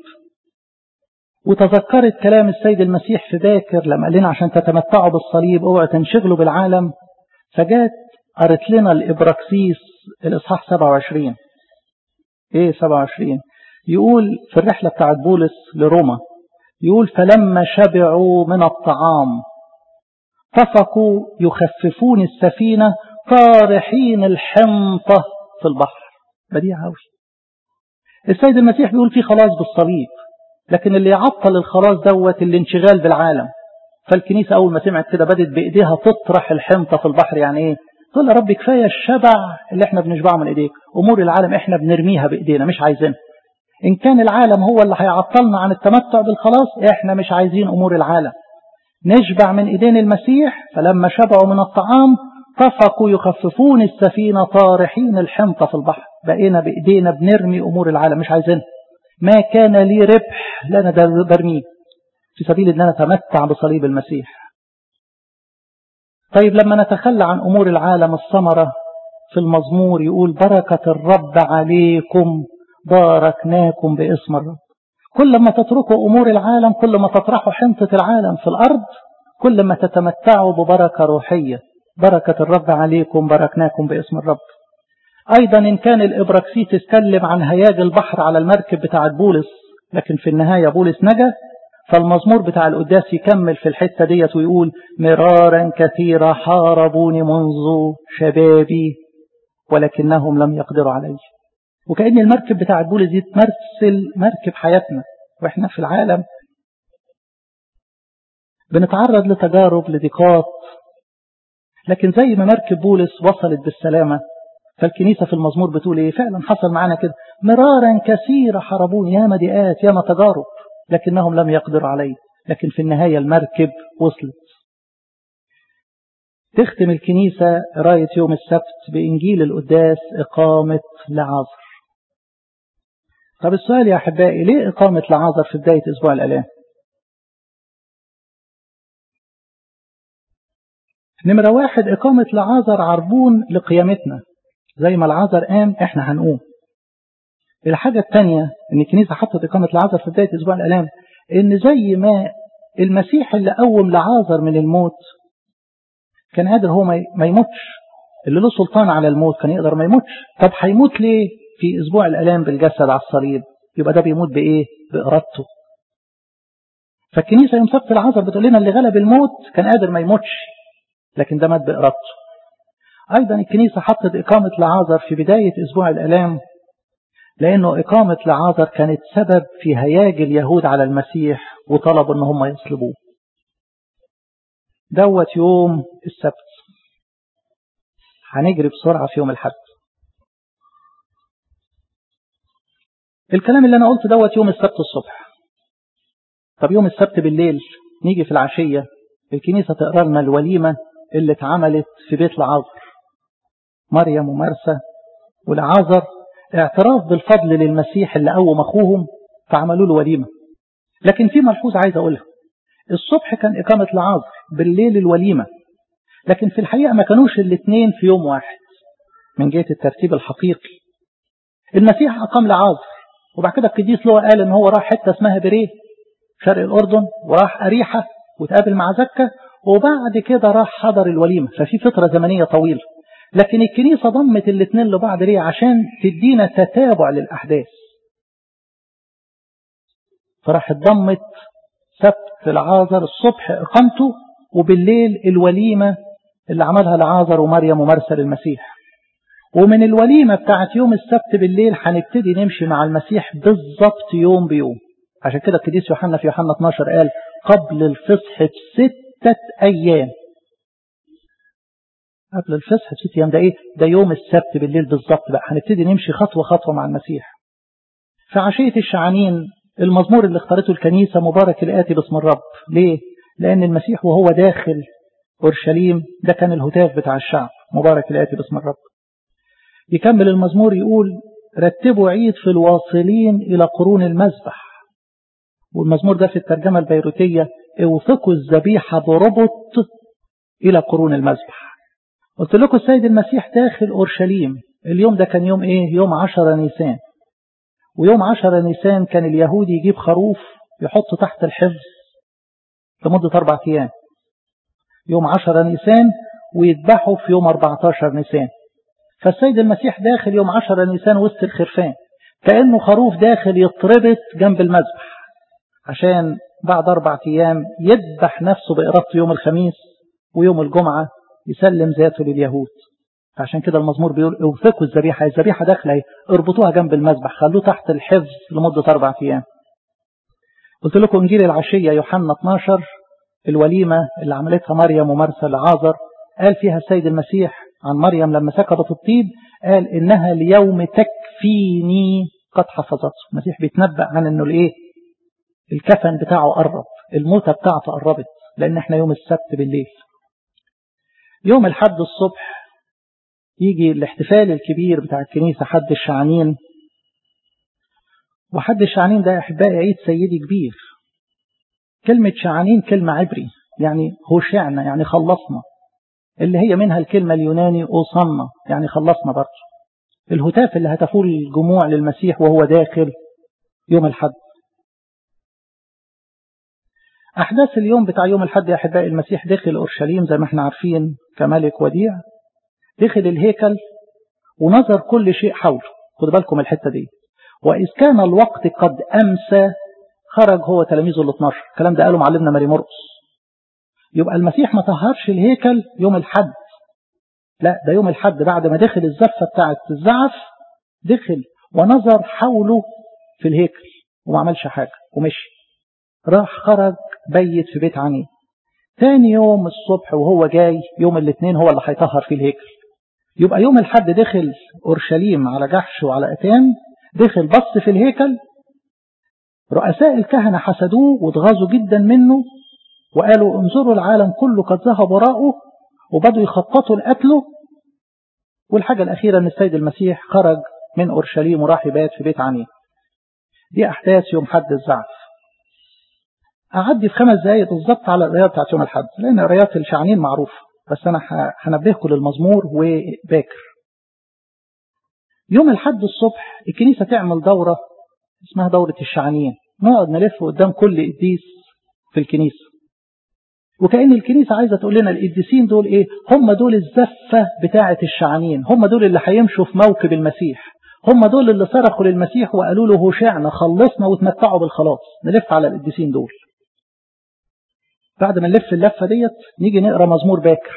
وتذكرت كلام السيد المسيح في باكر لما قال لنا عشان تتمتعوا بالصليب اوعوا تنشغلوا بالعالم فجات قرت لنا الابراكسيس الاصحاح 27 ايه 27 يقول في الرحلة بتاعت بولس لروما يقول فلما شبعوا من الطعام طفقوا يخففون السفينة طارحين الحنطة في البحر بديع قوي السيد المسيح بيقول في خلاص بالصليب لكن اللي يعطل الخلاص دوت الانشغال بالعالم فالكنيسة أول ما سمعت كده بدت بإيديها تطرح الحنطة في البحر يعني إيه تقول يا رب كفاية الشبع اللي احنا بنشبعه من إيديك أمور العالم احنا بنرميها بإيدينا مش عايزينها إن كان العالم هو اللي هيعطلنا عن التمتع بالخلاص احنا مش عايزين أمور العالم نشبع من إيدين المسيح فلما شبعوا من الطعام طفقوا يخففون السفينة طارحين الحنطة في البحر بقينا بإيدينا بنرمي أمور العالم مش عايزينها ما كان لي ربح لنا برميه في سبيل أن أنا أتمتع بصليب المسيح طيب لما نتخلى عن أمور العالم الثمرة في المزمور يقول بركة الرب عليكم باركناكم باسم الرب كل ما تتركوا أمور العالم كل ما تطرحوا حنطة العالم في الأرض كل ما تتمتعوا ببركة روحية بركة الرب عليكم باركناكم باسم الرب أيضا إن كان الإبراكسيس تتكلم عن هياج البحر على المركب بتاعت بولس لكن في النهاية بولس نجا فالمزمور بتاع القداس يكمل في الحتة ديت ويقول مرارا كثيرا حاربوني منذ شبابي ولكنهم لم يقدروا علي وكأن المركب بتاع بولس دي تمثل مركب حياتنا واحنا في العالم بنتعرض لتجارب لضيقات لكن زي ما مركب بولس وصلت بالسلامة فالكنيسة في المزمور بتقول ايه فعلا حصل معانا كده مرارا كثيرة حاربوني يا مدئات يا تجارب لكنهم لم يقدروا علي لكن في النهاية المركب وصلت تختم الكنيسة قراية يوم السبت بإنجيل القداس إقامة لعازر طب السؤال يا أحبائي ليه إقامة لعازر في بداية أسبوع الآلام نمرة واحد إقامة لعازر عربون لقيامتنا زي ما العازر قام إحنا هنقوم الحاجة الثانية إن الكنيسة حطت إقامة لعازر في بداية أسبوع الآلام إن زي ما المسيح اللي قوم لعازر من الموت كان قادر هو ما يموتش اللي له سلطان على الموت كان يقدر ما يموتش طب هيموت ليه في أسبوع الآلام بالجسد على الصليب يبقى ده بيموت بإيه بإرادته فالكنيسة يوم سبت العذر بتقول لنا اللي غلب الموت كان قادر ما يموتش لكن ده مات بإرادته أيضا الكنيسة حطت إقامة لعازر في بداية أسبوع الآلام لأنه إقامة لعازر كانت سبب في هياج اليهود على المسيح وطلبوا أن هم يصلبوه دوت يوم السبت هنجري بسرعة في يوم الحد الكلام اللي أنا قلت دوت يوم السبت الصبح طب يوم السبت بالليل نيجي في العشية الكنيسة تقرأ لنا الوليمة اللي اتعملت في بيت العازر مريم ومرسى والعازر اعتراف بالفضل للمسيح اللي قوم أخوهم فعملوا له وليمة لكن في ملحوظة عايز أقولها الصبح كان إقامة العازر بالليل الوليمة لكن في الحقيقة ما كانوش الاثنين في يوم واحد من جهة الترتيب الحقيقي المسيح أقام لعازر وبعد كده القديس لوقا قال إن هو راح حتة اسمها بريه شرق الأردن وراح أريحة وتقابل مع زكا وبعد كده راح حضر الوليمة ففي فترة زمنية طويلة لكن الكنيسة ضمت الاثنين لبعض ليه عشان تدينا تتابع للأحداث فراح ضمت سبت العازر الصبح إقامته وبالليل الوليمة اللي عملها العازر ومريم ومرسل المسيح ومن الوليمة بتاعت يوم السبت بالليل هنبتدي نمشي مع المسيح بالظبط يوم بيوم عشان كده القديس يوحنا في يوحنا 12 قال قبل الفصح بستة أيام قبل الفصح بست أيام ده إيه؟ ده يوم السبت بالليل بالظبط بقى هنبتدي نمشي خطوة خطوة مع المسيح في عشية الشعانين المزمور اللي اختارته الكنيسة مبارك الآتي باسم الرب ليه؟ لأن المسيح وهو داخل أورشليم ده كان الهتاف بتاع الشعب مبارك الآتي باسم الرب يكمل المزمور يقول رتبوا عيد في الواصلين إلى قرون المذبح والمزمور ده في الترجمة البيروتية اوثقوا الذبيحة بربط إلى قرون المذبح قلت لكم السيد المسيح داخل أورشليم اليوم ده كان يوم إيه يوم عشرة نيسان ويوم عشرة نيسان كان اليهودي يجيب خروف يحطه تحت الحفظ لمدة أربع أيام يوم عشرة نيسان ويذبحوا في يوم 14 نيسان فالسيد المسيح داخل يوم عشرة نيسان وسط الخرفان كأنه خروف داخل يتربط جنب المذبح عشان بعد أربع أيام يذبح نفسه بإرادته يوم الخميس ويوم الجمعة يسلم ذاته لليهود عشان كده المزمور بيقول اوثقوا الذبيحة الذبيحة داخلة اربطوها جنب المذبح خلوه تحت الحفظ لمدة أربع أيام قلت لكم إنجيل العشية يوحنا 12 الوليمة اللي عملتها مريم ومرسى لعازر قال فيها السيد المسيح عن مريم لما سكبت الطيب قال إنها اليوم تكفيني قد حفظته المسيح بيتنبأ عن إنه الإيه الكفن بتاعه قرب الموتة بتاعته قربت لأن احنا يوم السبت بالليل يوم الحد الصبح يجي الاحتفال الكبير بتاع الكنيسة حد الشعانين وحد الشعانين ده يا أحبائي عيد سيدي كبير كلمة شعانين كلمة عبري يعني هوشعنا يعني خلصنا اللي هي منها الكلمة اليوناني أوصنا يعني خلصنا برضه الهتاف اللي هتفوه الجموع للمسيح وهو داخل يوم الحد أحداث اليوم بتاع يوم الحد يا أحبائي المسيح دخل أورشليم زي ما احنا عارفين كملك وديع دخل الهيكل ونظر كل شيء حوله خدوا بالكم الحتة دي وإذ كان الوقت قد أمسى خرج هو تلاميذه ال 12 الكلام ده قاله معلمنا ماري مرقس يبقى المسيح ما طهرش الهيكل يوم الحد لا ده يوم الحد بعد ما دخل الزفة بتاعت الزعف دخل ونظر حوله في الهيكل وما عملش حاجة ومشي راح خرج بيت في بيت عني تاني يوم الصبح وهو جاي يوم الاثنين هو اللي هيطهر فيه الهيكل يبقى يوم الحد دخل أورشليم على جحش وعلى أتان دخل بص في الهيكل رؤساء الكهنة حسدوه واتغاظوا جدا منه وقالوا انظروا العالم كله قد ذهب وراءه وبدوا يخططوا لقتله والحاجة الأخيرة أن السيد المسيح خرج من أورشليم وراح يبات في بيت عني دي أحداث يوم حد الزعف أعدي في خمس دقايق بالظبط على القرايات بتاعت يوم الحد لأن قرايات الشعنين معروفة بس أنا هنبهكم للمزمور وباكر يوم الحد الصبح الكنيسة تعمل دورة اسمها دورة الشعنين نقعد نلف قدام كل قديس في الكنيسة وكأن الكنيسة عايزة تقول لنا القديسين دول ايه هم دول الزفة بتاعة الشعنين هم دول اللي هيمشوا في موكب المسيح هم دول اللي صرخوا للمسيح وقالوا له هوشعنا خلصنا وتمتعوا بالخلاص نلف على القديسين دول بعد ما نلف اللفة ديت نيجي نقرا مزمور باكر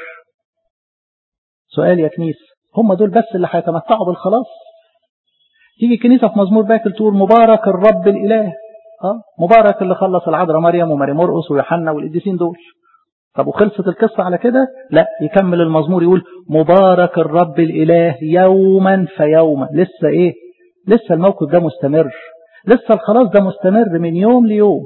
سؤال يا كنيسة هم دول بس اللي هيتمتعوا بالخلاص تيجي الكنيسة في مزمور باكر تقول مبارك الرب الإله اه مبارك اللي خلص العذراء مريم وماري مرقس ويوحنا والقديسين دول طب وخلصت القصة على كده لا يكمل المزمور يقول مبارك الرب الإله يوما فيوما لسه ايه لسه الموقف ده مستمر لسه الخلاص ده مستمر من يوم ليوم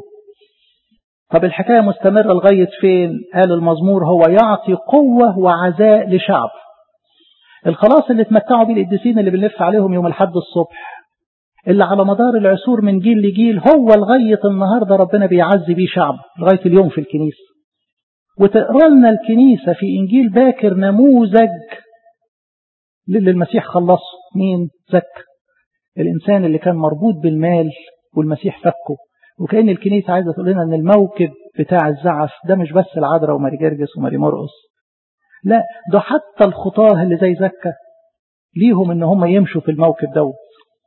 طب الحكاية مستمرة لغاية فين قال المزمور هو يعطي قوة وعزاء لشعب الخلاص اللي اتمتعوا بيه القديسين اللي بنلف عليهم يوم الحد الصبح اللي على مدار العصور من جيل لجيل هو لغاية النهاردة ربنا بيعزي بيه شعب لغاية اليوم في الكنيسة وتقرا لنا الكنيسة في إنجيل باكر نموذج للي المسيح خلصه مين زكى الإنسان اللي كان مربوط بالمال والمسيح فكه وكأن الكنيسة عايزة تقول لنا أن الموكب بتاع الزعف ده مش بس العذراء وماري جرجس وماري مرقس لا ده حتى الخطاه اللي زي زكى ليهم ان هم يمشوا في الموكب دوت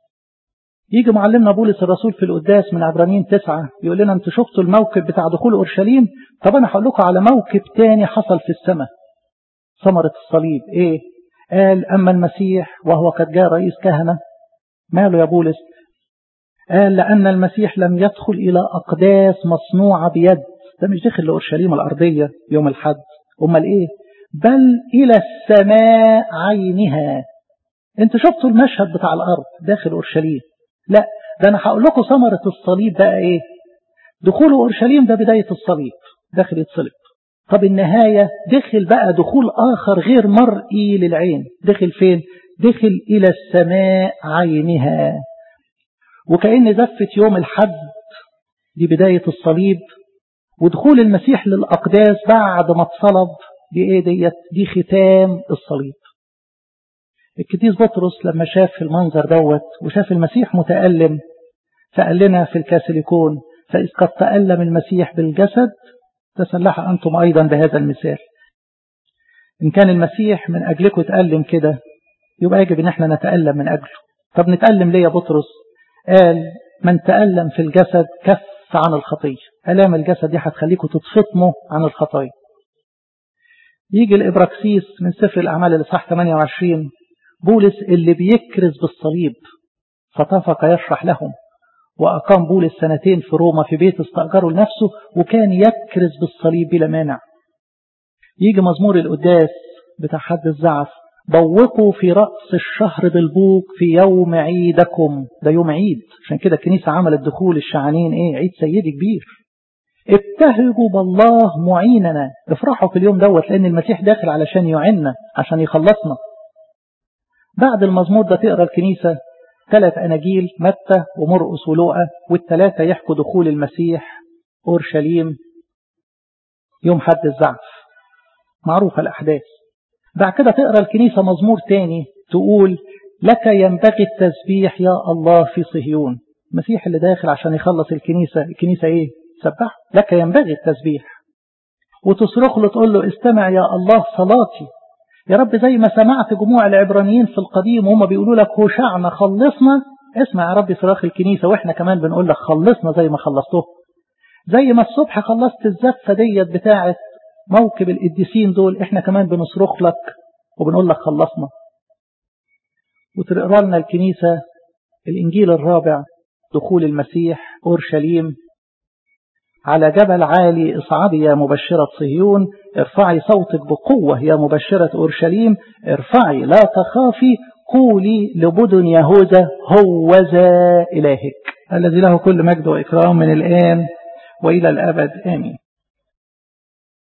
يجي معلمنا بولس الرسول في القداس من عبرانيين تسعة يقول لنا انتوا شفتوا الموكب بتاع دخول اورشليم طب انا هقول لكم على موكب تاني حصل في السماء ثمرة الصليب ايه قال اما المسيح وهو قد جاء رئيس كهنة ماله يا بولس قال لأن المسيح لم يدخل إلى أقداس مصنوعة بيد ده مش دخل لأورشليم الأرضية يوم الحد أمال إيه بل إلى السماء عينها انتوا شفتوا المشهد بتاع الأرض داخل أورشليم لا ده أنا هقول لكم ثمرة الصليب بقى إيه دخول أورشليم ده بداية الصليب داخل يتصلب طب النهاية دخل بقى دخول آخر غير مرئي للعين دخل فين دخل إلى السماء عينها وكأن زفة يوم الحد دي بداية الصليب ودخول المسيح للأقداس بعد ما اتصلب دي ايه ديت دي ختام الصليب الكتيس بطرس لما شاف المنظر دوت وشاف المسيح متألم فقال لنا في الكاسيليكون فإذ قد تألم المسيح بالجسد تسلح أنتم أيضا بهذا المثال إن كان المسيح من أجلكم تألم كده يبقى يجب أن احنا نتألم من أجله طب نتألم ليه يا بطرس قال من تألم في الجسد كف عن الخطية ألام الجسد دي هتخليكم تتفطموا عن الخطايا يجي الإبراكسيس من سفر الأعمال الإصحاح 28 بولس اللي بيكرز بالصليب فطفق يشرح لهم وأقام بولس سنتين في روما في بيت استأجره لنفسه وكان يكرز بالصليب بلا مانع يجي مزمور القداس بتاع حد الزعف بوقوا في رأس الشهر بالبوق في يوم عيدكم ده يوم عيد عشان كده الكنيسة عملت دخول الشعانين ايه عيد سيدي كبير ابتهجوا بالله معيننا افرحوا في اليوم دوت لان المسيح داخل علشان يعيننا عشان يخلصنا بعد المزمور ده تقرا الكنيسة ثلاث أناجيل متى ومرقس ولوقا والثلاثة يحكوا دخول المسيح أورشليم يوم حد الزعف معروفة الأحداث بعد كده تقرأ الكنيسة مزمور تاني تقول لك ينبغي التسبيح يا الله في صهيون المسيح اللي داخل عشان يخلص الكنيسة الكنيسة ايه سبح لك ينبغي التسبيح وتصرخ له تقول له استمع يا الله صلاتي يا رب زي ما سمعت جموع العبرانيين في القديم وهم بيقولوا لك هوشعنا خلصنا اسمع يا رب صراخ الكنيسة واحنا كمان بنقول لك خلصنا زي ما خلصته زي ما الصبح خلصت الزفة ديت بتاعة موكب القديسين دول احنا كمان بنصرخ لك وبنقول لك خلصنا وتقرا لنا الكنيسة الإنجيل الرابع دخول المسيح أورشليم على جبل عالي اصعدي يا مبشرة صهيون ارفعي صوتك بقوة يا مبشرة أورشليم ارفعي لا تخافي قولي لبدن يهوذا هوذا إلهك الذي له كل مجد وإكرام من الآن وإلى الأبد آمين